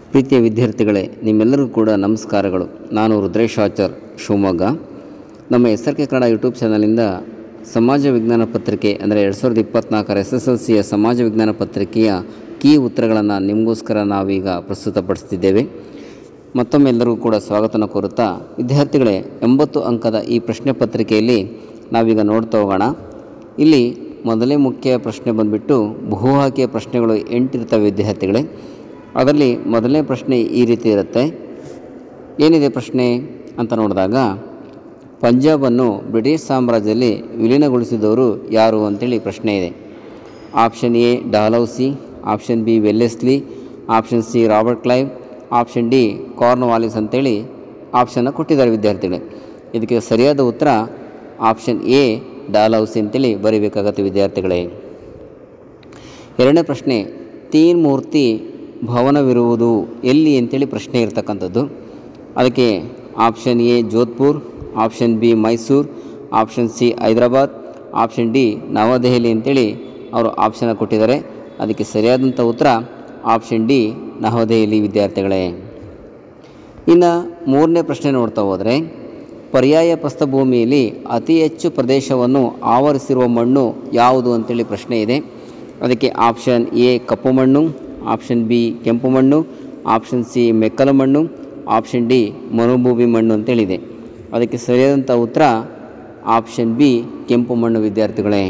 ಪ್ರೀತಿಯ ವಿದ್ಯಾರ್ಥಿಗಳೇ ನಿಮ್ಮೆಲ್ಲರಿಗೂ ಕೂಡ ನಮಸ್ಕಾರಗಳು ನಾನು ರುದ್ರೇಶಾಚಾರ್ ಶಿವಮೊಗ್ಗ ನಮ್ಮ S R K Kannada YouTube ಚಾನಲಿಂದ ಸಮಾಜ ವಿಜ್ಞಾನ ಪತ್ರಿಕೆ ಅಂದರೆ ಎರಡು ಸಾವಿರದ ಇಪ್ಪತ್ತ್ನಾಲ್ಕರ ಎಸ್ ಎಸ್ ಎಲ್ ಸಿಯ ಸಮಾಜ ವಿಜ್ಞಾನ ಪತ್ರಿಕೆಯ ಕೀ ಉತ್ತರಗಳನ್ನು ನಿಮಗೋಸ್ಕರ ನಾವೀಗ ಪ್ರಸ್ತುತಪಡಿಸ್ತಿದ್ದೇವೆ ಮತ್ತೊಮ್ಮೆ ಎಲ್ಲರಿಗೂ ಕೂಡ ಸ್ವಾಗತನ ಕೋರುತ್ತಾ ವಿದ್ಯಾರ್ಥಿಗಳೇ ಎಂಬತ್ತು ಅಂಕದ ಈ ಪ್ರಶ್ನೆ ಪತ್ರಿಕೆಯಲ್ಲಿ ನಾವೀಗ ನೋಡ್ತಾ ಹೋಗೋಣ ಇಲ್ಲಿ ಮೊದಲೇ ಮುಖ್ಯ ಪ್ರಶ್ನೆ ಬಂದುಬಿಟ್ಟು ಬಹು ಆಯ್ಕೆಯ ಪ್ರಶ್ನೆಗಳು ಎಂಟಿರ್ತವೆ ವಿದ್ಯಾರ್ಥಿಗಳೇ ಅದರಲ್ಲಿ ಮೊದಲನೇ ಪ್ರಶ್ನೆ ಈ ರೀತಿ ಇರುತ್ತೆ ಏನಿದೆ ಪ್ರಶ್ನೆ ಅಂತ ನೋಡಿದಾಗ ಪಂಜಾಬನ್ನು ಬ್ರಿಟಿಷ್ ಸಾಮ್ರಾಜ್ಯದಲ್ಲಿ ವಿಲೀನಗೊಳಿಸಿದವರು ಯಾರು ಅಂತೇಳಿ ಪ್ರಶ್ನೆ ಇದೆ option A Dalhousie option B Wellesley option C Robert Clive option D Cornwallis ಅಂತೇಳಿ ಆಪ್ಷನ್ನ ಕೊಟ್ಟಿದ್ದಾರೆ ವಿದ್ಯಾರ್ಥಿಗಳೇ ಇದಕ್ಕೆ ಸರಿಯಾದ ಉತ್ತರ ಆಪ್ಷನ್ ಎ ಡಾಲೌಸಿ ಅಂತೇಳಿ ಬರೀಬೇಕಾಗತ್ತೆ ವಿದ್ಯಾರ್ಥಿಗಳೇ ಎರಡನೇ ಪ್ರಶ್ನೆ ತೀನ್ ಮೂರ್ತಿ ಭವನವಿರುವುದು ಎಲ್ಲಿ ಅಂತೇಳಿ ಪ್ರಶ್ನೆ ಇರ್ತಕ್ಕಂಥದ್ದು ಅದಕ್ಕೆ option A Jodhpur option B Mysuru option C Hyderabad option D Navadehali ಅಂತೇಳಿ ಅವರು ಆಪ್ಷನ್ ಕೊಟ್ಟಿದ್ದಾರೆ ಅದಕ್ಕೆ ಸರಿಯಾದಂಥ ಉತ್ತರ ಆಪ್ಷನ್ ಡಿ ನವದೆಹಲಿ ವಿದ್ಯಾರ್ಥಿಗಳೇ ಇನ್ನು ಮೂರನೇ ಪ್ರಶ್ನೆ ನೋಡ್ತಾ ಹೋದರೆ ಪರ್ಯಾಯ ಪ್ರಸ್ಥಭೂಮಿಯಲ್ಲಿ ಅತಿ ಹೆಚ್ಚು ಪ್ರದೇಶವನ್ನು ಆವರಿಸಿರುವ ಮಣ್ಣು ಯಾವುದು ಅಂತೇಳಿ ಪ್ರಶ್ನೆ ಇದೆ ಅದಕ್ಕೆ ಆಪ್ಷನ್ ಎ ಕಪ್ಪು ಮಣ್ಣು ಆಪ್ಷನ್ ಬಿ ಕೆಂಪು ಮಣ್ಣು ಆಪ್ಷನ್ ಸಿ ಮೆಕ್ಕಲು ಮಣ್ಣು ಆಪ್ಷನ್ ಡಿ ಮರುಭೂಮಿ ಮಣ್ಣು ಅಂತೇಳಿದೆ ಅದಕ್ಕೆ ಸರಿಯಾದಂಥ ಉತ್ತರ ಆಪ್ಷನ್ ಬಿ ಕೆಂಪು ಮಣ್ಣು ವಿದ್ಯಾರ್ಥಿಗಳೇ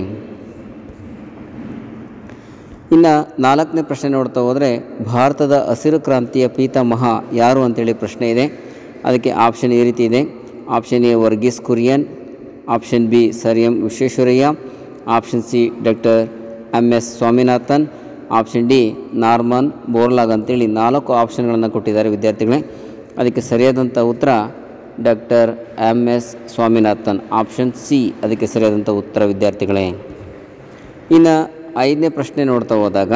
ಇನ್ನು ನಾಲ್ಕನೇ ಪ್ರಶ್ನೆ ನೋಡ್ತಾ ಹೋದರೆ ಭಾರತದ ಹಸಿರು ಕ್ರಾಂತಿಯ ಪೀತಾಮಹ ಯಾರು ಅಂತೇಳಿ ಪ್ರಶ್ನೆ ಇದೆ ಅದಕ್ಕೆ ಆಪ್ಷನ್ ಈ ರೀತಿ ಇದೆ option A Verghese Kurien option B sir M Visvesvaraya option C doctor M S Swaminathan option D Norman Borlaug ಅಂತೇಳಿ ನಾಲ್ಕು ಆಪ್ಷನ್ಗಳನ್ನು ಕೊಟ್ಟಿದ್ದಾರೆ ವಿದ್ಯಾರ್ಥಿಗಳೇ ಅದಕ್ಕೆ ಸರಿಯಾದಂಥ ಉತ್ತರ doctor M S Swaminathan option C ಅದಕ್ಕೆ ಸರಿಯಾದಂಥ ಉತ್ತರ ವಿದ್ಯಾರ್ಥಿಗಳೇ ಇನ್ನು ಐದನೇ ಪ್ರಶ್ನೆ ನೋಡ್ತಾ ಹೋದಾಗ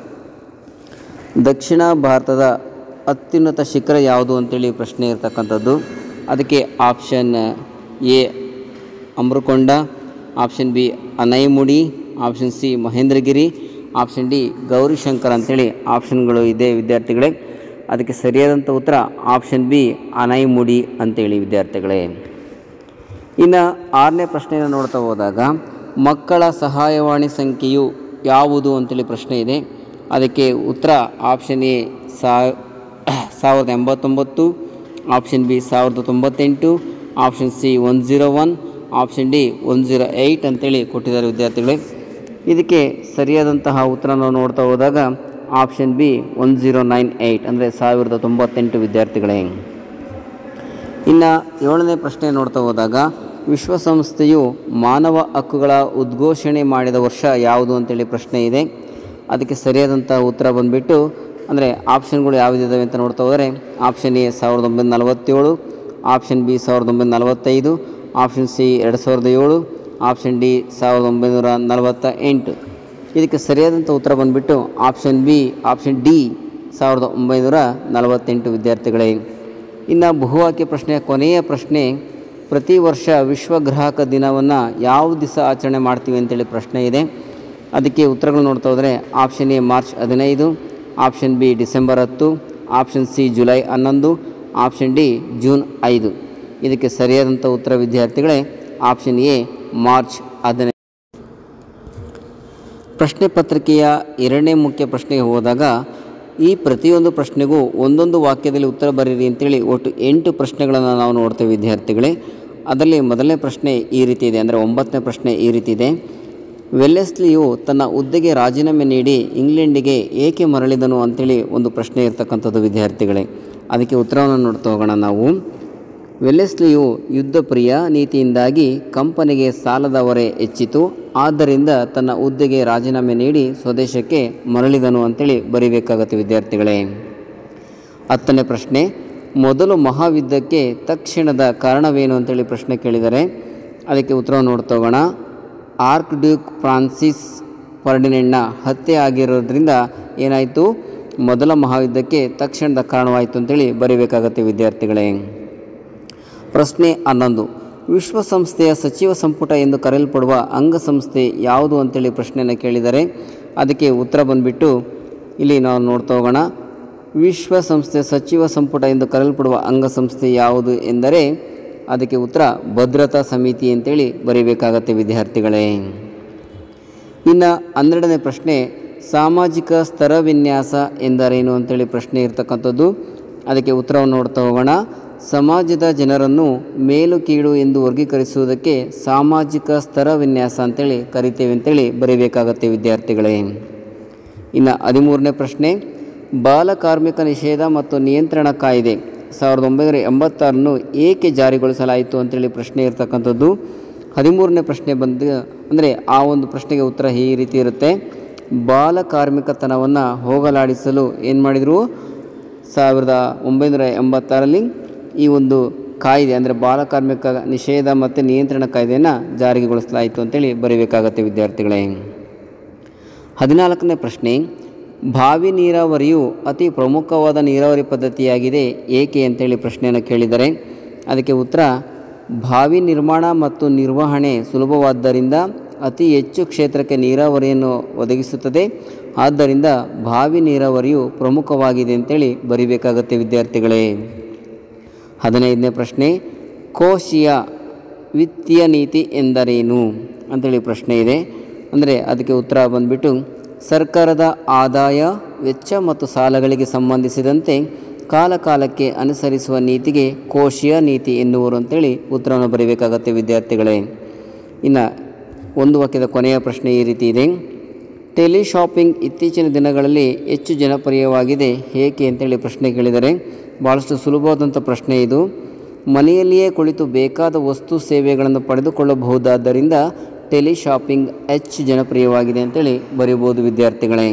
ದಕ್ಷಿಣ ಭಾರತದ ಅತ್ಯುನ್ನತ ಶಿಖರ ಯಾವುದು ಅಂತೇಳಿ ಪ್ರಶ್ನೆ ಇರ್ತಕ್ಕಂಥದ್ದು ಅದಕ್ಕೆ option A Amrakonda option B Anaimudi option C Mahendragiri option D Gaurishankar ಅಂತೇಳಿ ಆಪ್ಷನ್ಗಳು ಇದೆ ವಿದ್ಯಾರ್ಥಿಗಳೇ ಅದಕ್ಕೆ ಸರಿಯಾದಂಥ ಉತ್ತರ ಆಪ್ಷನ್ ಬಿ ಅನೈಮುಡಿ ಅಂತೇಳಿ ವಿದ್ಯಾರ್ಥಿಗಳೇ ಇನ್ನು ಆರನೇ ಪ್ರಶ್ನೆಯನ್ನು ನೋಡ್ತಾ ಹೋದಾಗ ಮಕ್ಕಳ ಸಹಾಯವಾಣಿ ಸಂಖ್ಯೆಯು ಯಾವುದು ಅಂತೇಳಿ ಪ್ರಶ್ನೆ ಇದೆ ಅದಕ್ಕೆ ಉತ್ತರ ಆಪ್ಷನ್ ಎ ಸಾವಿರದ ಎಂಬತ್ತೊಂಬತ್ತು ಆಪ್ಷನ್ ಬಿ ಸಾವಿರದ ತೊಂಬತ್ತೆಂಟು option C one zero one option D one zero eight ಅಂತೇಳಿ ಕೊಟ್ಟಿದ್ದಾರೆ ವಿದ್ಯಾರ್ಥಿಗಳೇ ಇದಕ್ಕೆ ಸರಿಯಾದಂತಹ ಉತ್ತರ ನಾವು ನೋಡ್ತಾ ಹೋದಾಗ option B one zero nine eight ಅಂದರೆ ಸಾವಿರದ ತೊಂಬತ್ತೆಂಟು ವಿದ್ಯಾರ್ಥಿಗಳೇ ಇನ್ನು ಏಳನೇ ಪ್ರಶ್ನೆ ನೋಡ್ತಾ ಹೋದಾಗ ವಿಶ್ವಸಂಸ್ಥೆಯು ಮಾನವ ಹಕ್ಕುಗಳ ಉದ್ಘೋಷಣೆ ಮಾಡಿದ ವರ್ಷ ಯಾವುದು ಅಂತೇಳಿ ಪ್ರಶ್ನೆ ಇದೆ ಅದಕ್ಕೆ ಸರಿಯಾದಂಥ ಉತ್ತರ ಬಂದುಬಿಟ್ಟು ಅಂದರೆ ಆಪ್ಷನ್ಗಳು ಯಾವುದಿದ್ದಾವೆ ಅಂತ ನೋಡ್ತಾ ಹೋದರೆ ಆಪ್ಷನ್ ಎ ಸಾವಿರದ ಒಂಬೈನೂರ ನಲವತ್ತೇಳು ಆಪ್ಷನ್ ಬಿ ಸಾವಿರದ ಒಂಬೈನೂರ ನಲವತ್ತೈದು ಆಪ್ಷನ್ ಸಿ ಎರಡು ಸಾವಿರದ ಏಳು ಆಪ್ಷನ್ ಡಿ ಸಾವಿರದ ಒಂಬೈನೂರ ನಲವತ್ತ ಎಂಟು ಇದಕ್ಕೆ ಸರಿಯಾದಂಥ ಉತ್ತರ ಬಂದುಬಿಟ್ಟು ಆಪ್ಷನ್ ಬಿ ಆಪ್ಷನ್ ಡಿ ಸಾವಿರದ ಒಂಬೈನೂರ ನಲವತ್ತೆಂಟು ವಿದ್ಯಾರ್ಥಿಗಳೇ ಇನ್ನು ಬಹುವಾಕ್ಯ ಪ್ರಶ್ನೆಯ ಕೊನೆಯ ಪ್ರಶ್ನೆ ಪ್ರತಿ ವರ್ಷ ವಿಶ್ವ ಗ್ರಾಹಕ ದಿನವನ್ನು ಯಾವ ದಿವಸ ಆಚರಣೆ ಮಾಡ್ತೀವಿ ಅಂತೇಳಿ ಪ್ರಶ್ನೆ ಇದೆ ಅದಕ್ಕೆ ಉತ್ತರಗಳು ನೋಡ್ತಾ ಹೋದರೆ ಆಪ್ಷನ್ ಎ ಮಾರ್ಚ್ ಹದಿನೈದು ಆಪ್ಷನ್ ಬಿ ಡಿಸೆಂಬರ್ ಹತ್ತು ಆಪ್ಷನ್ ಸಿ ಜುಲೈ ಹನ್ನೊಂದು ಆಪ್ಷನ್ ಡಿ ಜೂನ್ ಐದು ಇದಕ್ಕೆ ಸರಿಯಾದಂಥ ಉತ್ತರ ವಿದ್ಯಾರ್ಥಿಗಳೇ ಆಪ್ಷನ್ ಎ ಮಾರ್ಚ್ ಹದಿನೈದು ಪ್ರಶ್ನೆ ಪತ್ರಿಕೆಯ ಎರಡನೇ ಮುಖ್ಯ ಪ್ರಶ್ನೆಗೆ ಹೋದಾಗ ಈ ಪ್ರತಿಯೊಂದು ಪ್ರಶ್ನೆಗೂ ಒಂದೊಂದು ವಾಕ್ಯದಲ್ಲಿ ಉತ್ತರ ಬರೀರಿ ಅಂತೇಳಿ ಒಟ್ಟು ಎಂಟು ಪ್ರಶ್ನೆಗಳನ್ನು ನಾವು ನೋಡ್ತೇವೆ ವಿದ್ಯಾರ್ಥಿಗಳೇ ಅದರಲ್ಲಿ ಮೊದಲನೇ ಪ್ರಶ್ನೆ ಈ ರೀತಿ ಇದೆ ಅಂದರೆ ಒಂಬತ್ತನೇ ಪ್ರಶ್ನೆ ಈ ರೀತಿ ಇದೆ ವೆಲ್ಲೆಸ್ಲಿಯು ತನ್ನ ಹುದ್ದೆಗೆ ರಾಜೀನಾಮೆ ನೀಡಿ ಇಂಗ್ಲೆಂಡಿಗೆ ಏಕೆ ಮರಳಿದನು ಅಂತೇಳಿ ಒಂದು ಪ್ರಶ್ನೆ ಇರ್ತಕ್ಕಂಥದ್ದು ವಿದ್ಯಾರ್ಥಿಗಳೇ ಅದಕ್ಕೆ ಉತ್ತರವನ್ನು ನೋಡ್ತಾ ಹೋಗೋಣ ನಾವು ವೆಲ್ಲೆಸ್ಲಿಯು ಯುದ್ಧ ಪ್ರಿಯ ನೀತಿಯಿಂದಾಗಿ ಕಂಪನಿಗೆ ಸಾಲದ ಹೊರೆ ಹೆಚ್ಚಿತು ಆದ್ದರಿಂದ ತನ್ನ ಹುದ್ದೆಗೆ ರಾಜೀನಾಮೆ ನೀಡಿ ಸ್ವದೇಶಕ್ಕೆ ಮರಳಿದನು ಅಂತೇಳಿ ಬರೀಬೇಕಾಗತ್ತೆ ವಿದ್ಯಾರ್ಥಿಗಳೇ ಹತ್ತನೇ ಪ್ರಶ್ನೆ ಮೊದಲು ಮಹಾಯುದ್ಧಕ್ಕೆ ತಕ್ಷಣದ ಕಾರಣವೇನು ಅಂತೇಳಿ ಪ್ರಶ್ನೆ ಕೇಳಿದರೆ ಅದಕ್ಕೆ ಉತ್ತರವನ್ನು ನೋಡ್ತಾ ಹೋಗೋಣ ಆರ್ಕ್ ಡ್ಯೂಕ್ ಫ್ರಾನ್ಸಿಸ್ ಫರ್ಡಿನೆಂಡ್ನ ಹತ್ಯೆ ಆಗಿರೋದ್ರಿಂದ ಏನಾಯಿತು ಮೊದಲ ಮಹಾಯುದ್ಧಕ್ಕೆ ತಕ್ಷಣದ ಕಾರಣವಾಯಿತು ಅಂತೇಳಿ ಬರೀಬೇಕಾಗತ್ತೆ ವಿದ್ಯಾರ್ಥಿಗಳೇ ಪ್ರಶ್ನೆ ಹನ್ನೊಂದು ವಿಶ್ವಸಂಸ್ಥೆಯ ಸಚಿವ ಸಂಪುಟ ಎಂದು ಕರೆಯಲ್ಪಡುವ ಅಂಗಸಂಸ್ಥೆ ಯಾವುದು ಅಂತೇಳಿ ಪ್ರಶ್ನೆಯನ್ನು ಕೇಳಿದರೆ ಅದಕ್ಕೆ ಉತ್ತರ ಬಂದುಬಿಟ್ಟು ಇಲ್ಲಿ ನಾವು ನೋಡ್ತಾ ಹೋಗೋಣ ವಿಶ್ವಸಂಸ್ಥೆ ಸಚಿವ ಸಂಪುಟ ಎಂದು ಕರೆಯಲ್ಪಡುವ ಅಂಗಸಂಸ್ಥೆ ಯಾವುದು ಎಂದರೆ ಅದಕ್ಕೆ ಉತ್ತರ ಭದ್ರತಾ ಸಮಿತಿ ಅಂತೇಳಿ ಬರೀಬೇಕಾಗತ್ತೆ ವಿದ್ಯಾರ್ಥಿಗಳೇ ಇನ್ನು ಹನ್ನೆರಡನೇ ಪ್ರಶ್ನೆ ಸಾಮಾಜಿಕ ಸ್ತರ ವಿನ್ಯಾಸ ಎಂದರೇನು ಅಂತೇಳಿ ಪ್ರಶ್ನೆ ಇರ್ತಕ್ಕಂಥದ್ದು ಅದಕ್ಕೆ ಉತ್ತರವನ್ನು ನೋಡ್ತಾ ಹೋಗೋಣ ಸಮಾಜದ ಜನರನ್ನು ಮೇಲು ಕೀಳು ಎಂದು ವರ್ಗೀಕರಿಸುವುದಕ್ಕೆ ಸಾಮಾಜಿಕ ಸ್ತರ ವಿನ್ಯಾಸ ಅಂತೇಳಿ ಕರಿತೇವೆ ಅಂತೇಳಿ ಬರೀಬೇಕಾಗತ್ತೆ ವಿದ್ಯಾರ್ಥಿಗಳೇ ಇನ್ನು ಹದಿಮೂರನೇ ಪ್ರಶ್ನೆ ಬಾಲ ಕಾರ್ಮಿಕ ನಿಷೇಧ ಮತ್ತು ನಿಯಂತ್ರಣ ಕಾಯ್ದೆ ಸಾವಿರದ ಒಂಬೈನೂರ ಎಂಬತ್ತಾರನ್ನು ಏಕೆ ಜಾರಿಗೊಳಿಸಲಾಯಿತು ಅಂತೇಳಿ ಪ್ರಶ್ನೆ ಇರ್ತಕ್ಕಂಥದ್ದು ಹದಿಮೂರನೇ ಪ್ರಶ್ನೆ ಬಂದು ಅಂದರೆ ಆ ಒಂದು ಪ್ರಶ್ನೆಗೆ ಉತ್ತರ ಈ ರೀತಿ ಇರುತ್ತೆ ಬಾಲ ಕಾರ್ಮಿಕತನವನ್ನು ಹೋಗಲಾಡಿಸಲು ಏನು ಮಾಡಿದರು ಸಾವಿರದ ಒಂಬೈನೂರ ಎಂಬತ್ತಾರಲ್ಲಿ ಈ ಒಂದು ಕಾಯ್ದೆ ಅಂದರೆ ಬಾಲ ಕಾರ್ಮಿಕ ನಿಷೇಧ ಮತ್ತು ನಿಯಂತ್ರಣ ಕಾಯ್ದೆಯನ್ನು ಜಾರಿಗೊಳಿಸಲಾಯಿತು ಅಂತೇಳಿ ಬರೀಬೇಕಾಗತ್ತೆ ವಿದ್ಯಾರ್ಥಿಗಳೇ ಹದಿನಾಲ್ಕನೇ ಪ್ರಶ್ನೆ ಬಾವಿ ನೀರಾವರಿಯು ಅತಿ ಪ್ರಮುಖವಾದ ನೀರಾವರಿ ಪದ್ಧತಿಯಾಗಿದೆ ಏಕೆ ಅಂತೇಳಿ ಪ್ರಶ್ನೆಯನ್ನು ಕೇಳಿದರೆ ಅದಕ್ಕೆ ಉತ್ತರ ಬಾವಿ ನಿರ್ಮಾಣ ಮತ್ತು ನಿರ್ವಹಣೆ ಸುಲಭವಾದ್ದರಿಂದ ಅತಿ ಹೆಚ್ಚು ಕ್ಷೇತ್ರಕ್ಕೆ ನೀರಾವರಿಯನ್ನು ಒದಗಿಸುತ್ತದೆ ಆದ್ದರಿಂದ ಬಾವಿ ನೀರಾವರಿಯು ಪ್ರಮುಖವಾಗಿದೆ ಅಂತೇಳಿ ಬರಿಬೇಕಾಗತ್ತೆ ವಿದ್ಯಾರ್ಥಿಗಳೇ ಹದಿನೈದನೇ ಪ್ರಶ್ನೆ ಕೋಶೀಯ ವಿತ್ತೀಯ ನೀತಿ ಎಂದರೇನು ಅಂತೇಳಿ ಪ್ರಶ್ನೆ ಇದೆ ಅಂದರೆ ಅದಕ್ಕೆ ಉತ್ತರ ಬಂದ್ಬಿಟ್ಟು ಸರ್ಕಾರದ ಆದಾಯ ವೆಚ್ಚ ಮತ್ತು ಸಾಲಗಳಿಗೆ ಸಂಬಂಧಿಸಿದಂತೆ ಕಾಲಕಾಲಕ್ಕೆ ಅನುಸರಿಸುವ ನೀತಿಗೆ ಕೋಶೀಯ ನೀತಿ ಎನ್ನುವರು ಅಂತೇಳಿ ಉತ್ತರವನ್ನು ಬರೀಬೇಕಾಗತ್ತೆ ವಿದ್ಯಾರ್ಥಿಗಳೇ ಇನ್ನು ಒಂದು ವಾಕ್ಯದ ಕೊನೆಯ ಪ್ರಶ್ನೆ ಈ ರೀತಿ ಇದೆ ಟೆಲಿ ಶಾಪಿಂಗ್ ಇತ್ತೀಚಿನ ದಿನಗಳಲ್ಲಿ ಹೆಚ್ಚು ಜನಪ್ರಿಯವಾಗಿದೆ ಏಕೆ ಅಂತೇಳಿ ಪ್ರಶ್ನೆ ಕೇಳಿದರೆ ಭಾಳಷ್ಟು ಸುಲಭವಾದಂಥ ಪ್ರಶ್ನೆ ಇದು ಮನೆಯಲ್ಲಿಯೇ ಕುಳಿತು ಬೇಕಾದ ವಸ್ತು ಸೇವೆಗಳನ್ನು ಪಡೆದುಕೊಳ್ಳಬಹುದಾದ್ದರಿಂದ ಟೆಲಿ ಶಾಪಿಂಗ್ ಹೆಚ್ಚು ಜನಪ್ರಿಯವಾಗಿದೆ ಅಂತೇಳಿ ಬರೀಬೋದು ವಿದ್ಯಾರ್ಥಿಗಳೇ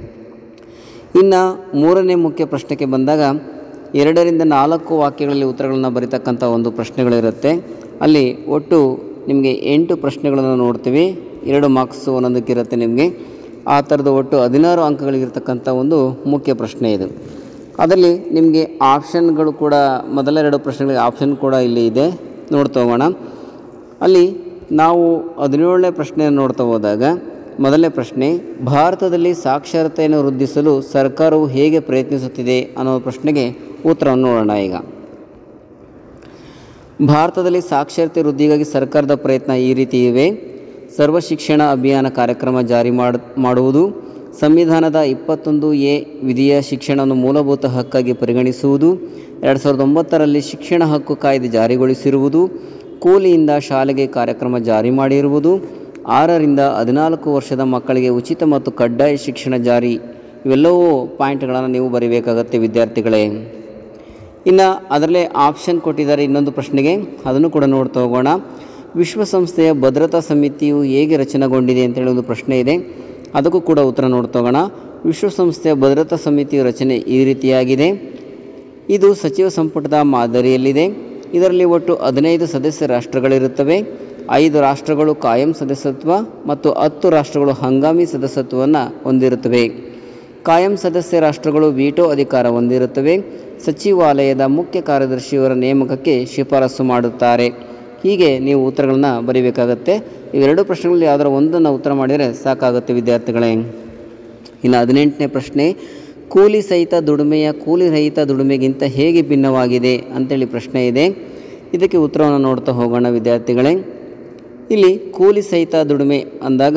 ಇನ್ನು ಮೂರನೇ ಮುಖ್ಯ ಪ್ರಶ್ನೆಗೆ ಬಂದಾಗ ಎರಡರಿಂದ ನಾಲ್ಕು ವಾಕ್ಯಗಳಲ್ಲಿ ಉತ್ತರಗಳನ್ನು ಬರೀತಕ್ಕಂಥ ಒಂದು ಪ್ರಶ್ನೆಗಳಿರುತ್ತೆ ಅಲ್ಲಿ ಒಟ್ಟು ನಿಮಗೆ ಎಂಟು ಪ್ರಶ್ನೆಗಳನ್ನು ನೋಡ್ತೀವಿ ಎರಡು ಮಾರ್ಕ್ಸ್ ಒಂದೊಂದಕ್ಕಿರುತ್ತೆ ನಿಮಗೆ ಆ ಥರದ ಒಟ್ಟು ಹದಿನಾರು ಅಂಕಗಳಿಗಿರ್ತಕ್ಕಂಥ ಒಂದು ಮುಖ್ಯ ಪ್ರಶ್ನೆ ಇದು ಅದರಲ್ಲಿ ನಿಮಗೆ ಆಪ್ಷನ್ಗಳು ಕೂಡ ಮೊದಲೆರಡು ಪ್ರಶ್ನೆಗಳಿಗೆ ಆಪ್ಷನ್ ಕೂಡ ಇಲ್ಲಿ ಇದೆ ನೋಡ್ತಾ ಹೋಗೋಣ ಅಲ್ಲಿ ನಾವು ಹದಿನೇಳನೇ ಪ್ರಶ್ನೆಯನ್ನು ನೋಡ್ತಾ ಹೋದಾಗ ಮೊದಲನೇ ಪ್ರಶ್ನೆ ಭಾರತದಲ್ಲಿ ಸಾಕ್ಷರತೆಯನ್ನು ವೃದ್ಧಿಸಲು ಸರ್ಕಾರವು ಹೇಗೆ ಪ್ರಯತ್ನಿಸುತ್ತಿದೆ ಅನ್ನೋ ಪ್ರಶ್ನೆಗೆ ಉತ್ತರವನ್ನು ನೋಡೋಣ ಈಗ ಭಾರತದಲ್ಲಿ ಸಾಕ್ಷರತೆ ವೃದ್ಧಿಗಾಗಿ ಸರ್ಕಾರದ ಪ್ರಯತ್ನ ಈ ರೀತಿ ಇವೆ ಸರ್ವ ಶಿಕ್ಷಣ ಅಭಿಯಾನ ಕಾರ್ಯಕ್ರಮ ಜಾರಿ ಮಾಡ ಮಾಡುವುದು ಸಂವಿಧಾನದ ಇಪ್ಪತ್ತೊಂದು ಎ ವಿಧಿಯ ಶಿಕ್ಷಣವನ್ನು ಮೂಲಭೂತ ಹಕ್ಕಾಗಿ ಪರಿಗಣಿಸುವುದು ಎರಡು ಸಾವಿರದ ಒಂಬತ್ತರಲ್ಲಿ ಶಿಕ್ಷಣ ಹಕ್ಕು ಕಾಯ್ದೆ ಜಾರಿಗೊಳಿಸಿರುವುದು ಕೂಲಿಯಿಂದ ಶಾಲೆಗೆ ಕಾರ್ಯಕ್ರಮ ಜಾರಿ ಮಾಡಿರುವುದು ಆರರಿಂದ ಹದಿನಾಲ್ಕು ವರ್ಷದ ಮಕ್ಕಳಿಗೆ ಉಚಿತ ಮತ್ತು ಕಡ್ಡಾಯ ಶಿಕ್ಷಣ ಜಾರಿ ಇವೆಲ್ಲವೂ ಪಾಯಿಂಟ್ಗಳನ್ನು ನೀವು ಬರೀಬೇಕಾಗತ್ತೆ ವಿದ್ಯಾರ್ಥಿಗಳೇ ಇನ್ನು ಅದರಲ್ಲೇ ಆಪ್ಷನ್ ಕೊಟ್ಟಿದ್ದಾರೆ ಇನ್ನೊಂದು ಪ್ರಶ್ನೆಗೆ ಅದನ್ನು ಕೂಡ ನೋಡ್ತಾ ಹೋಗೋಣ ವಿಶ್ವಸಂಸ್ಥೆಯ ಭದ್ರತಾ ಸಮಿತಿಯು ಹೇಗೆ ರಚನೆಗೊಂಡಿದೆ ಅಂತೇಳಿ ಒಂದು ಪ್ರಶ್ನೆ ಇದೆ ಅದಕ್ಕೂ ಕೂಡ ಉತ್ತರ ನೋಡ್ತಾ ಹೋಗೋಣ ವಿಶ್ವಸಂಸ್ಥೆಯ ಭದ್ರತಾ ಸಮಿತಿಯ ರಚನೆ ಈ ರೀತಿಯಾಗಿದೆ ಇದು ಸಚಿವ ಸಂಪುಟದ ಮಾದರಿಯಲ್ಲಿದೆ ಇದರಲ್ಲಿ ಒಟ್ಟು ಹದಿನೈದು ಸದಸ್ಯ ರಾಷ್ಟ್ರಗಳಿರುತ್ತವೆ ಐದು ರಾಷ್ಟ್ರಗಳು ಕಾಯಂ ಸದಸ್ಯತ್ವ ಮತ್ತು ಹತ್ತು ರಾಷ್ಟ್ರಗಳು ಹಂಗಾಮಿ ಸದಸ್ಯತ್ವವನ್ನು ಹೊಂದಿರುತ್ತವೆ ಕಾಯಂ ಸದಸ್ಯ ರಾಷ್ಟ್ರಗಳು ವೀಟೋ ಅಧಿಕಾರ ಹೊಂದಿರುತ್ತವೆ ಸಚಿವಾಲಯದ ಮುಖ್ಯ ಕಾರ್ಯದರ್ಶಿಯವರ ನೇಮಕಕ್ಕೆ ಶಿಫಾರಸು ಮಾಡುತ್ತಾರೆ ಹೀಗೆ ನೀವು ಉತ್ತರಗಳನ್ನು ಬರೀಬೇಕಾಗತ್ತೆ ಇವೆರಡು ಪ್ರಶ್ನೆಗಳಲ್ಲಿ ಯಾವ್ದಾರ ಒಂದನ್ನು ಉತ್ತರ ಮಾಡಿದರೆ ಸಾಕಾಗುತ್ತೆ ವಿದ್ಯಾರ್ಥಿಗಳೇ ಇನ್ನು ಹದಿನೆಂಟನೇ ಪ್ರಶ್ನೆ ಕೂಲಿ ಸಹಿತ ದುಡಿಮೆಯ ಕೂಲಿ ರಹಿತ ದುಡಿಮೆಗಿಂತ ಹೇಗೆ ಭಿನ್ನವಾಗಿದೆ ಅಂತೇಳಿ ಪ್ರಶ್ನೆ ಇದೆ ಇದಕ್ಕೆ ಉತ್ತರವನ್ನು ನೋಡ್ತಾ ಹೋಗೋಣ ವಿದ್ಯಾರ್ಥಿಗಳೇ ಇಲ್ಲಿ ಕೂಲಿ ಸಹಿತ ದುಡಿಮೆ ಅಂದಾಗ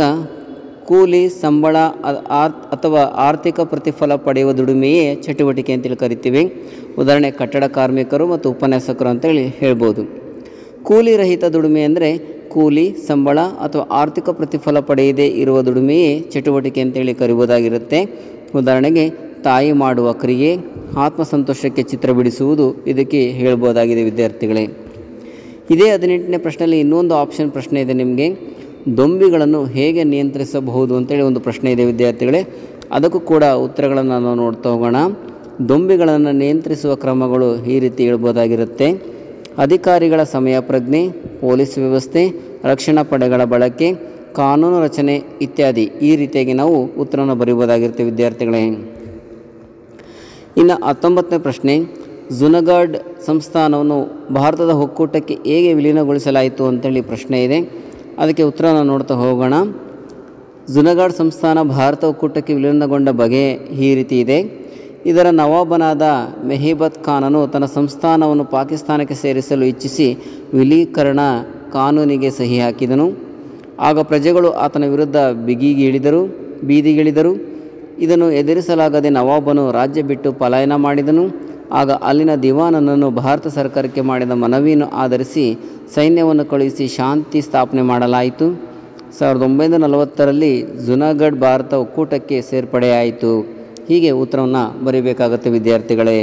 ಕೂಲಿ ಸಂಬಳ ಅ- ಆರ್ ಅಥವಾ ಆರ್ಥಿಕ ಪ್ರತಿಫಲ ಪಡೆಯುವ ದುಡಿಮೆಯೇ ಚಟುವಟಿಕೆ ಅಂತೇಳಿ ಕರಿತೀವಿ ಉದಾಹರಣೆ ಕಟ್ಟಡ ಕಾರ್ಮಿಕರು ಮತ್ತು ಉಪನ್ಯಾಸಕರು ಅಂತೇಳಿ ಹೇಳ್ಬೋದು ಕೂಲಿ ರಹಿತ ದುಡಿಮೆ ಅಂದರೆ ಕೂಲಿ ಸಂಬಳ ಅಥವಾ ಆರ್ಥಿಕ ಪ್ರತಿಫಲ ಪಡೆಯದೇ ಇರುವ ದುಡಿಮೆಯೇ ಚಟುವಟಿಕೆ ಅಂತೇಳಿ ಕರೆಯುವುದಾಗಿರುತ್ತೆ ಉದಾಹರಣೆಗೆ ತಾಯಿ ಮಾಡುವ ಕ್ರಿಯೆ ಆತ್ಮಸಂತೋಷಕ್ಕೆ ಚಿತ್ರ ಬಿಡಿಸುವುದು ಇದಕ್ಕೆ ಹೇಳ್ಬೋದಾಗಿದೆ ವಿದ್ಯಾರ್ಥಿಗಳೇ ಇದೇ ಹದಿನೆಂಟನೇ ಪ್ರಶ್ನೆಯಲ್ಲಿ ಇನ್ನೊಂದು ಆಪ್ಷನ್ ಪ್ರಶ್ನೆ ಇದೆ ನಿಮಗೆ ದೊಂಬಿಗಳನ್ನು ಹೇಗೆ ನಿಯಂತ್ರಿಸಬಹುದು ಅಂತೇಳಿ ಒಂದು ಪ್ರಶ್ನೆ ಇದೆ ವಿದ್ಯಾರ್ಥಿಗಳೇ ಅದಕ್ಕೂ ಕೂಡ ಉತ್ತರಗಳನ್ನು ನಾವು ನೋಡ್ತಾ ಹೋಗೋಣ ದೊಂಬಿಗಳನ್ನು ನಿಯಂತ್ರಿಸುವ ಕ್ರಮಗಳು ಈ ರೀತಿ ಹೇಳ್ಬೋದಾಗಿರುತ್ತೆ ಅಧಿಕಾರಿಗಳ ಸಮಯ ಪ್ರಜ್ಞೆ ಪೊಲೀಸ್ ವ್ಯವಸ್ಥೆ ರಕ್ಷಣಾ ಪಡೆಗಳ ಬಳಕೆ ಕಾನೂನು ರಚನೆ ಇತ್ಯಾದಿ ಈ ರೀತಿಯಾಗಿ ನಾವು ಉತ್ತರವನ್ನು ಬರೆಯಬಹುದಾಗಿರುತ್ತೆ ವಿದ್ಯಾರ್ಥಿಗಳೇ ಇನ್ನು ಹತ್ತೊಂಬತ್ತನೇ ಪ್ರಶ್ನೆ ಜುನಗಾಡ್ ಸಂಸ್ಥಾನವನ್ನು ಭಾರತದ ಒಕ್ಕೂಟಕ್ಕೆ ಹೇಗೆ ವಿಲೀನಗೊಳಿಸಲಾಯಿತು ಅಂತೇಳಿ ಪ್ರಶ್ನೆ ಇದೆ ಅದಕ್ಕೆ ಉತ್ತರವನ್ನು ನೋಡ್ತಾ ಹೋಗೋಣ ಜುನಗಾಡ್ ಸಂಸ್ಥಾನ ಭಾರತ ಒಕ್ಕೂಟಕ್ಕೆ ವಿಲೀನಗೊಂಡ ಬಗೆ ಈ ರೀತಿ ಇದೆ ಇದರ ನವಾಬನಾದ ಮೆಹಿಬತ್ ಖಾನನು ತನ್ನ ಸಂಸ್ಥಾನವನ್ನು ಪಾಕಿಸ್ತಾನಕ್ಕೆ ಸೇರಿಸಲು ಇಚ್ಛಿಸಿ ವಿಲೀಕರಣ ಕಾನೂನಿಗೆ ಸಹಿ ಹಾಕಿದನು ಆಗ ಪ್ರಜೆಗಳು ಆತನ ವಿರುದ್ಧ ಬಿಗಿಗಿಳಿದರು ಬೀದಿಗಿಳಿದರು ಇದನ್ನು ಎದುರಿಸಲಾಗದೆ ನವಾಬನು ರಾಜ್ಯ ಬಿಟ್ಟು ಪಲಾಯನ ಮಾಡಿದನು ಆಗ ಅಲ್ಲಿನ ದಿವಾನನನ್ನು ಭಾರತ ಸರ್ಕಾರಕ್ಕೆ ಮಾಡಿದ ಮನವಿಯನ್ನು ಆಧರಿಸಿ ಸೈನ್ಯವನ್ನು ಕಳುಹಿಸಿ ಶಾಂತಿ ಸ್ಥಾಪನೆ ಮಾಡಲಾಯಿತು ಸಾವಿರದ ಒಂಬೈನೂರ ನಲವತ್ತರಲ್ಲಿ ಜುನಾಗಢ್ ಭಾರತ ಒಕ್ಕೂಟಕ್ಕೆ ಸೇರ್ಪಡೆಯಾಯಿತು ಹೀಗೆ ಉತ್ತರವನ್ನು ಬರೀಬೇಕಾಗುತ್ತೆ ವಿದ್ಯಾರ್ಥಿಗಳೇ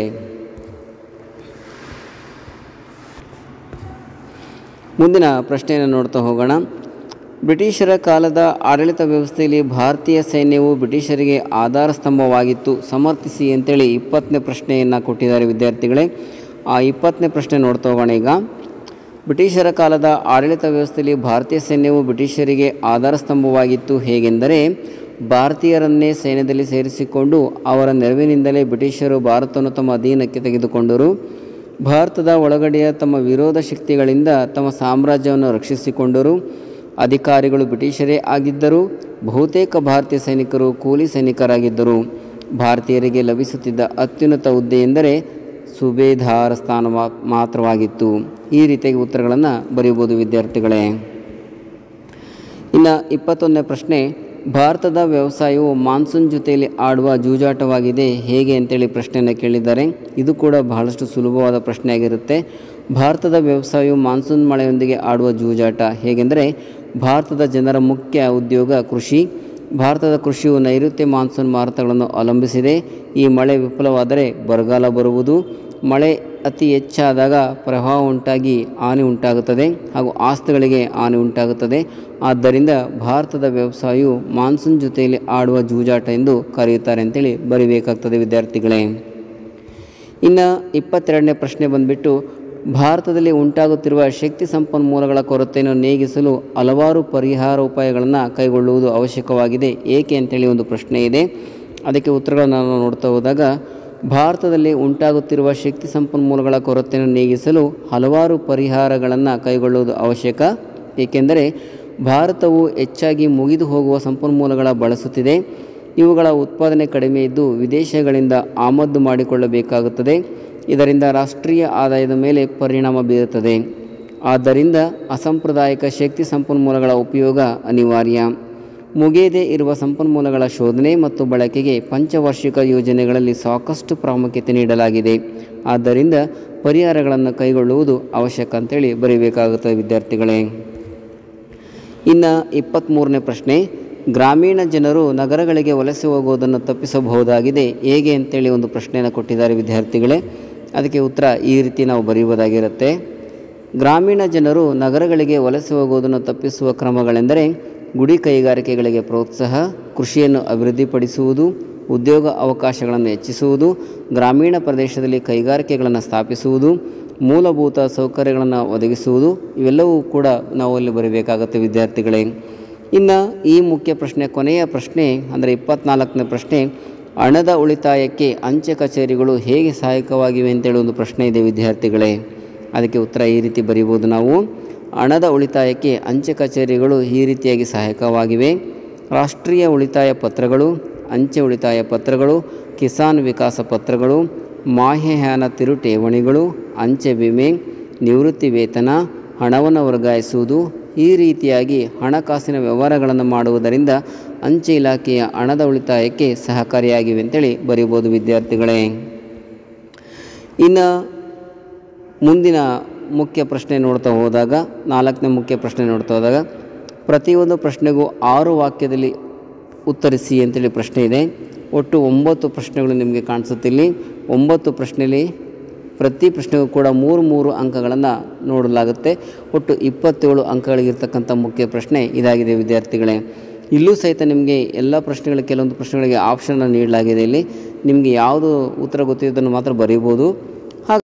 ಮುಂದಿನ ಪ್ರಶ್ನೆಯನ್ನು ನೋಡ್ತಾ ಹೋಗೋಣ ಬ್ರಿಟಿಷರ ಕಾಲದ ಆಡಳಿತ ವ್ಯವಸ್ಥೆಯಲ್ಲಿ ಭಾರತೀಯ ಸೈನ್ಯವು ಬ್ರಿಟಿಷರಿಗೆ ಆಧಾರ ಸ್ತಂಭವಾಗಿತ್ತು ಸಮರ್ಥಿಸಿ ಅಂತೇಳಿ ಇಪ್ಪತ್ತನೇ ಪ್ರಶ್ನೆಯನ್ನು ಕೊಟ್ಟಿದ್ದಾರೆ ವಿದ್ಯಾರ್ಥಿಗಳೇ ಆ ಇಪ್ಪತ್ತನೇ ಪ್ರಶ್ನೆ ನೋಡ್ತಾ ಹೋಗೋಣ ಈಗ ಬ್ರಿಟಿಷರ ಕಾಲದ ಆಡಳಿತ ವ್ಯವಸ್ಥೆಯಲ್ಲಿ ಭಾರತೀಯ ಸೈನ್ಯವು ಬ್ರಿಟಿಷರಿಗೆ ಆಧಾರ ಸ್ತಂಭವಾಗಿತ್ತು ಹೇಗೆಂದರೆ ಭಾರತೀಯರನ್ನೇ ಸೈನ್ಯದಲ್ಲಿ ಸೇರಿಸಿಕೊಂಡು ಅವರ ನೆರವಿನಿಂದಲೇ ಬ್ರಿಟಿಷರು ಭಾರತವನ್ನು ತಮ್ಮ ಅಧೀನಕ್ಕೆ ತೆಗೆದುಕೊಂಡರು ಭಾರತದ ಒಳಗಡೆಯ ತಮ್ಮ ವಿರೋಧ ಶಕ್ತಿಗಳಿಂದ ತಮ್ಮ ಸಾಮ್ರಾಜ್ಯವನ್ನು ರಕ್ಷಿಸಿಕೊಂಡರು ಅಧಿಕಾರಿಗಳು ಬ್ರಿಟಿಷರೇ ಆಗಿದ್ದರು ಬಹುತೇಕ ಭಾರತೀಯ ಸೈನಿಕರು ಕೂಲಿ ಸೈನಿಕರಾಗಿದ್ದರು ಭಾರತೀಯರಿಗೆ ಲಭಿಸುತ್ತಿದ್ದ ಅತ್ಯುನ್ನತ ಹುದ್ದೆ ಎಂದರೆ ಸುಬೇದಾರ ಸ್ಥಾನ ಮಾ- ಮಾತ್ರವಾಗಿತ್ತು ಈ ರೀತಿಯಾಗಿ ಉತ್ತರಗಳನ್ನು ಬರೆಯಬಹುದು ವಿದ್ಯಾರ್ಥಿಗಳೇ ಇನ್ನು ಇಪ್ಪತ್ತೊಂದನೇ ಪ್ರಶ್ನೆ ಭಾರತದ ವ್ಯವಸಾಯವು ಮಾನ್ಸೂನ್ ಜೊತೆಯಲ್ಲಿ ಆಡುವ ಜೂಜಾಟವಾಗಿದೆ ಹೇಗೆ ಅಂತೇಳಿ ಪ್ರಶ್ನೆಯನ್ನು ಕೇಳಿದ್ದಾರೆ ಇದು ಕೂಡ ಬಹಳಷ್ಟು ಸುಲಭವಾದ ಪ್ರಶ್ನೆಯಾಗಿರುತ್ತೆ ಭಾರತದ ವ್ಯವಸಾಯವು ಮಾನ್ಸೂನ್ ಮಳೆಯೊಂದಿಗೆ ಆಡುವ ಜೂಜಾಟ ಹೇಗೆಂದರೆ ಭಾರತದ ಜನರ ಮುಖ್ಯ ಉದ್ಯೋಗ ಕೃಷಿ ಭಾರತದ ಕೃಷಿಯು ನೈಋತ್ಯ ಮಾನ್ಸೂನ್ ಮಾರುತಗಳನ್ನು ಅವಲಂಬಿಸಿದೆ ಈ ಮಳೆ ವಿಫಲವಾದರೆ ಬರಗಾಲ ಬರುವುದು ಮಳೆ ಅತಿ ಹೆಚ್ಚಾದಾಗ ಪ್ರವಾಹ ಉಂಟಾಗಿ ಹಾನಿ ಉಂಟಾಗುತ್ತದೆ ಹಾಗೂ ಆಸ್ತಿಗಳಿಗೆ ಹಾನಿ ಉಂಟಾಗುತ್ತದೆ ಆದ್ದರಿಂದ ಭಾರತದ ವ್ಯವಸಾಯವು ಮಾನ್ಸೂನ್ ಜೊತೆಯಲ್ಲಿ ಆಡುವ ಜೂಜಾಟ ಎಂದು ಕರೆಯುತ್ತಾರೆ ಅಂತೇಳಿ ಬರಿಬೇಕಾಗ್ತದೆ ವಿದ್ಯಾರ್ಥಿಗಳೇ ಇನ್ನು ಇಪ್ಪತ್ತೆರಡನೇ ಪ್ರಶ್ನೆ ಬಂದುಬಿಟ್ಟು ಭಾರತದಲ್ಲಿ ಉಂಟಾಗುತ್ತಿರುವ ಶಕ್ತಿ ಸಂಪನ್ಮೂಲಗಳ ಕೊರತೆಯನ್ನು ನೀಗಿಸಲು ಹಲವಾರು ಪರಿಹಾರ ಉಪಾಯಗಳನ್ನು ಕೈಗೊಳ್ಳುವುದು ಅವಶ್ಯಕವಾಗಿದೆ ಏಕೆ ಅಂತೇಳಿ ಒಂದು ಪ್ರಶ್ನೆ ಇದೆ ಅದಕ್ಕೆ ಉತ್ತರಗಳನ್ನು ನಾವು ನೋಡ್ತಾ ಹೋದಾಗ ಭಾರತದಲ್ಲಿ ಉಂಟಾಗುತ್ತಿರುವ ಶಕ್ತಿ ಸಂಪನ್ಮೂಲಗಳ ಕೊರತೆಯನ್ನು ನೀಗಿಸಲು ಹಲವಾರು ಪರಿಹಾರಗಳನ್ನು ಕೈಗೊಳ್ಳುವುದು ಅವಶ್ಯಕ ಏಕೆಂದರೆ ಭಾರತವು ಹೆಚ್ಚಾಗಿ ಮುಗಿದು ಹೋಗುವ ಸಂಪನ್ಮೂಲಗಳ ಬಳಸುತ್ತಿದೆ ಇವುಗಳ ಉತ್ಪಾದನೆ ಕಡಿಮೆ ಇದ್ದು ವಿದೇಶಗಳಿಂದ ಆಮದು ಮಾಡಿಕೊಳ್ಳಬೇಕಾಗುತ್ತದೆ ಇದರಿಂದ ರಾಷ್ಟ್ರೀಯ ಆದಾಯದ ಮೇಲೆ ಪರಿಣಾಮ ಬೀರುತ್ತದೆ ಆದ್ದರಿಂದ ಅಸಾಂಪ್ರದಾಯಿಕ ಶಕ್ತಿ ಸಂಪನ್ಮೂಲಗಳ ಉಪಯೋಗ ಅನಿವಾರ್ಯ ಮುಗಿಯದೇ ಇರುವ ಸಂಪನ್ಮೂಲಗಳ ಶೋಧನೆ ಮತ್ತು ಬಳಕೆಗೆ ಪಂಚವಾರ್ಷಿಕ ಯೋಜನೆಗಳಲ್ಲಿ ಸಾಕಷ್ಟು ಪ್ರಾಮುಖ್ಯತೆ ನೀಡಲಾಗಿದೆ ಆದ್ದರಿಂದ ಪರಿಹಾರಗಳನ್ನು ಕೈಗೊಳ್ಳುವುದು ಅವಶ್ಯಕ ಅಂತೇಳಿ ಬರೀಬೇಕಾಗುತ್ತದೆ ವಿದ್ಯಾರ್ಥಿಗಳೇ ಇನ್ನು ಇಪ್ಪತ್ತ್ಮೂರನೇ ಪ್ರಶ್ನೆ ಗ್ರಾಮೀಣ ಜನರು ನಗರಗಳಿಗೆ ವಲಸೆ ಹೋಗುವುದನ್ನು ತಪ್ಪಿಸಬಹುದಾಗಿದೆ ಹೇಗೆ ಅಂತೇಳಿ ಒಂದು ಪ್ರಶ್ನೆಯನ್ನು ಕೊಟ್ಟಿದ್ದಾರೆ ವಿದ್ಯಾರ್ಥಿಗಳೇ ಅದಕ್ಕೆ ಉತ್ತರ ಈ ರೀತಿ ನಾವು ಬರೆಯುವುದಾಗಿರುತ್ತೆ ಗ್ರಾಮೀಣ ಜನರು ನಗರಗಳಿಗೆ ವಲಸೆ ಹೋಗುವುದನ್ನು ತಪ್ಪಿಸುವ ಕ್ರಮಗಳೆಂದರೆ ಗುಡಿ ಕೈಗಾರಿಕೆಗಳಿಗೆ ಪ್ರೋತ್ಸಾಹ ಕೃಷಿಯನ್ನು ಅಭಿವೃದ್ಧಿಪಡಿಸುವುದು ಉದ್ಯೋಗ ಅವಕಾಶಗಳನ್ನು ಹೆಚ್ಚಿಸುವುದು ಗ್ರಾಮೀಣ ಪ್ರದೇಶದಲ್ಲಿ ಕೈಗಾರಿಕೆಗಳನ್ನು ಸ್ಥಾಪಿಸುವುದು ಮೂಲಭೂತ ಸೌಕರ್ಯಗಳನ್ನು ಒದಗಿಸುವುದು ಇವೆಲ್ಲವೂ ಕೂಡ ನಾವು ಅಲ್ಲಿ ಬರೀಬೇಕಾಗುತ್ತೆ ವಿದ್ಯಾರ್ಥಿಗಳೇ ಇನ್ನು ಈ ಮುಖ್ಯ ಪ್ರಶ್ನೆ ಕೊನೆಯ ಪ್ರಶ್ನೆ ಅಂದರೆ ಇಪ್ಪತ್ನಾಲ್ಕನೇ ಪ್ರಶ್ನೆ ಹಣದ ಉಳಿತಾಯಕ್ಕೆ ಅಂಚೆ ಕಚೇರಿಗಳು ಹೇಗೆ ಸಹಾಯಕವಾಗಿವೆ ಅಂತೇಳಿ ಒಂದು ಪ್ರಶ್ನೆ ಇದೆ ವಿದ್ಯಾರ್ಥಿಗಳೇ ಅದಕ್ಕೆ ಉತ್ತರ ಈ ರೀತಿ ಬರೀಬೋದು ನಾವು ಹಣದ ಉಳಿತಾಯಕ್ಕೆ ಅಂಚೆ ಕಚೇರಿಗಳು ಈ ರೀತಿಯಾಗಿ ಸಹಾಯಕವಾಗಿವೆ ರಾಷ್ಟ್ರೀಯ ಉಳಿತಾಯ ಪತ್ರಗಳು ಅಂಚೆ ಉಳಿತಾಯ ಪತ್ರಗಳು ಕಿಸಾನ್ ವಿಕಾಸ ಪತ್ರಗಳು ಮಾಹ್ಯಯಾನ ತಿರು ಠೇವಣಿಗಳು ಅಂಚೆ ವಿಮೆ ನಿವೃತ್ತಿ ವೇತನ ಹಣವನ್ನು ವರ್ಗಾಯಿಸುವುದು ಈ ರೀತಿಯಾಗಿ ಹಣಕಾಸಿನ ವ್ಯವಹಾರಗಳನ್ನು ಮಾಡುವುದರಿಂದ ಅಂಚೆ ಇಲಾಖೆಯ ಹಣದ ಉಳಿತಾಯಕ್ಕೆ ಸಹಕಾರಿಯಾಗಿವೆ ಅಂತೇಳಿ ಬರೀಬೋದು ವಿದ್ಯಾರ್ಥಿಗಳೇ ಇನ್ನು ಮುಂದಿನ ಮುಖ್ಯ ಪ್ರಶ್ನೆ ನೋಡ್ತಾ ಹೋದಾಗ ನಾಲ್ಕನೇ ಮುಖ್ಯ ಪ್ರಶ್ನೆ ನೋಡ್ತಾ ಹೋದಾಗ ಪ್ರತಿಯೊಂದು ಪ್ರಶ್ನೆಗೂ ಆರು ವಾಕ್ಯದಲ್ಲಿ ಉತ್ತರಿಸಿ ಅಂತೇಳಿ ಪ್ರಶ್ನೆ ಇದೆ ಒಟ್ಟು ಒಂಬತ್ತು ಪ್ರಶ್ನೆಗಳು ನಿಮಗೆ ಕಾಣಿಸುತ್ತಿಲ್ಲಿ ಒಂಬತ್ತು ಪ್ರಶ್ನೆಯಲ್ಲಿ ಪ್ರತಿ ಪ್ರಶ್ನೆಗೂ ಕೂಡ ಮೂರು ಮೂರು ಅಂಕಗಳನ್ನು ನೋಡಲಾಗುತ್ತೆ ಒಟ್ಟು ಇಪ್ಪತ್ತೇಳು ಅಂಕಗಳಿಗಿರ್ತಕ್ಕಂಥ ಮುಖ್ಯ ಪ್ರಶ್ನೆ ಇದಾಗಿದೆ ವಿದ್ಯಾರ್ಥಿಗಳೇ ಇಲ್ಲೂ ಸಹಿತ ನಿಮಗೆ ಎಲ್ಲ ಪ್ರಶ್ನೆಗಳಿಗೆ ಕೆಲವೊಂದು ಪ್ರಶ್ನೆಗಳಿಗೆ ಆಪ್ಷನ್ನ ನೀಡಲಾಗಿದೆ ಇಲ್ಲಿ ನಿಮಗೆ ಯಾವುದು ಉತ್ತರ ಗೊತ್ತಿದ್ದನ್ನು ಮಾತ್ರ ಬರೀಬೋದು ಹಾಗೆ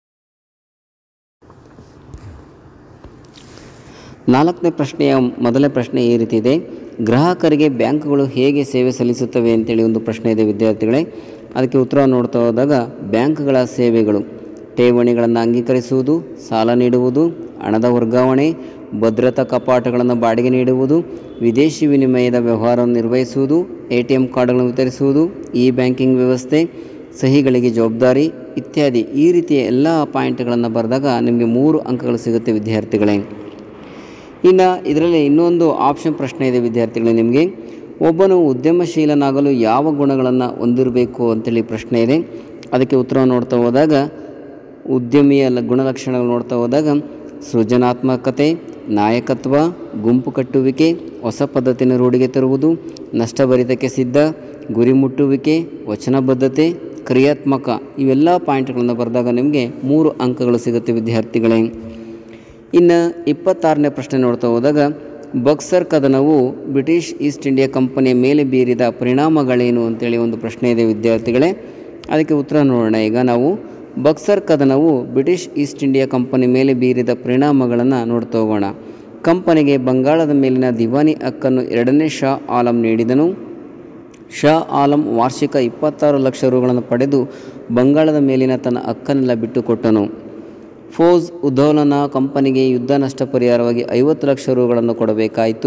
ನಾಲ್ಕನೇ ಪ್ರಶ್ನೆಯ ಮೊದಲನೇ ಪ್ರಶ್ನೆ ಈ ರೀತಿ ಇದೆ ಗ್ರಾಹಕರಿಗೆ ಬ್ಯಾಂಕ್ಗಳು ಹೇಗೆ ಸೇವೆ ಸಲ್ಲಿಸುತ್ತವೆ ಅಂತೇಳಿ ಒಂದು ಪ್ರಶ್ನೆ ಇದೆ ವಿದ್ಯಾರ್ಥಿಗಳೇ ಅದಕ್ಕೆ ಉತ್ತರವನ್ನು ನೋಡ್ತಾ ಹೋದಾಗ ಬ್ಯಾಂಕ್ಗಳ ಸೇವೆಗಳು ಠೇವಣಿಗಳನ್ನು ಅಂಗೀಕರಿಸುವುದು ಸಾಲ ನೀಡುವುದು ಹಣದ ವರ್ಗಾವಣೆ ಭದ್ರತಾ ಕಪಾಟಗಳನ್ನು ಬಾಡಿಗೆ ನೀಡುವುದು ವಿದೇಶಿ ವಿನಿಮಯದ ವ್ಯವಹಾರವನ್ನು ನಿರ್ವಹಿಸುವುದು ಎ ಟಿ ಎಂ ಕಾರ್ಡ್ಗಳನ್ನು ವಿತರಿಸುವುದು ಇ ಬ್ಯಾಂಕಿಂಗ್ ವ್ಯವಸ್ಥೆ ಸಹಿಗಳಿಗೆ ಜವಾಬ್ದಾರಿ ಇತ್ಯಾದಿ ಈ ರೀತಿಯ ಎಲ್ಲ ಪಾಯಿಂಟ್ಗಳನ್ನು ಬರೆದಾಗ ನಿಮಗೆ ಮೂರು ಅಂಕಗಳು ಸಿಗುತ್ತೆ ವಿದ್ಯಾರ್ಥಿಗಳೇ ಇನ್ನು ಇದರಲ್ಲಿ ಇನ್ನೊಂದು ಆಪ್ಷನ್ ಪ್ರಶ್ನೆ ಇದೆ ವಿದ್ಯಾರ್ಥಿಗಳೇ ನಿಮಗೆ ಒಬ್ಬನು ಉದ್ಯಮಶೀಲನಾಗಲು ಯಾವ ಗುಣಗಳನ್ನು ಹೊಂದಿರಬೇಕು ಅಂತೇಳಿ ಪ್ರಶ್ನೆ ಇದೆ ಅದಕ್ಕೆ ಉತ್ತರ ನೋಡ್ತಾ ಹೋದಾಗ ಉದ್ಯಮಿಯ ಲ- ಗುಣಲಕ್ಷಣಗಳು ನೋಡ್ತಾ ಹೋದಾಗ ಸೃಜನಾತ್ಮಕತೆ ನಾಯಕತ್ವ ಗುಂಪು ಕಟ್ಟುವಿಕೆ ಹೊಸ ಪದ್ಧತಿಯನ್ನು ರೂಢಿಗೆ ತರುವುದು ನಷ್ಟಭರಿತಕ್ಕೆ ಸಿದ್ಧ ಗುರಿ ಮುಟ್ಟುವಿಕೆ ವಚನಬದ್ಧತೆ ಕ್ರಿಯಾತ್ಮಕ ಇವೆಲ್ಲ ಪಾಯಿಂಟ್ಗಳನ್ನು ಬರೆದಾಗ ನಿಮಗೆ ಮೂರು ಅಂಕಗಳು ಸಿಗುತ್ತೆ ವಿದ್ಯಾರ್ಥಿಗಳೇ ಇನ್ನು ಇಪ್ಪತ್ತಾರನೇ ಪ್ರಶ್ನೆ ನೋಡ್ತಾ ಹೋದಾಗ ಬಕ್ಸರ್ ಕದನವು ಬ್ರಿಟಿಷ್ ಈಸ್ಟ್ ಇಂಡಿಯಾ ಕಂಪನಿಯ ಮೇಲೆ ಬೀರಿದ ಪರಿಣಾಮಗಳೇನು ಅಂತೇಳಿ ಒಂದು ಪ್ರಶ್ನೆ ಇದೆ ವಿದ್ಯಾರ್ಥಿಗಳೇ ಅದಕ್ಕೆ ಉತ್ತರ ನೋಡೋಣ ಈಗ ನಾವು ಬಕ್ಸರ್ ಕದನವು ಬ್ರಿಟಿಷ್ ಈಸ್ಟ್ ಇಂಡಿಯಾ ಕಂಪನಿ ಮೇಲೆ ಬೀರಿದ ಪರಿಣಾಮಗಳನ್ನು ನೋಡ್ತಾ ಹೋಗೋಣ ಕಂಪನಿಗೆ ಬಂಗಾಳದ ಮೇಲಿನ ದಿವಾನಿ ಹಕ್ಕನ್ನು ಎರಡನೇ ಶಾ ಆಲಂ ನೀಡಿದನು ಶಾ ಆಲಂ ವಾರ್ಷಿಕ ಇಪ್ಪತ್ತಾರು ಲಕ್ಷ ರುಗಳನ್ನು ಪಡೆದು ಬಂಗಾಳದ ಮೇಲಿನ ತನ್ನ ಹಕ್ಕನ್ನೆಲ್ಲ ಬಿಟ್ಟುಕೊಟ್ಟನು ಫೋಜ್ ಉದ್ದೋಲನ ಕಂಪನಿಗೆ ಯುದ್ಧ ನಷ್ಟ ಪರಿಹಾರವಾಗಿ ಐವತ್ತು ಲಕ್ಷ ರುಗಳನ್ನು ಕೊಡಬೇಕಾಯಿತು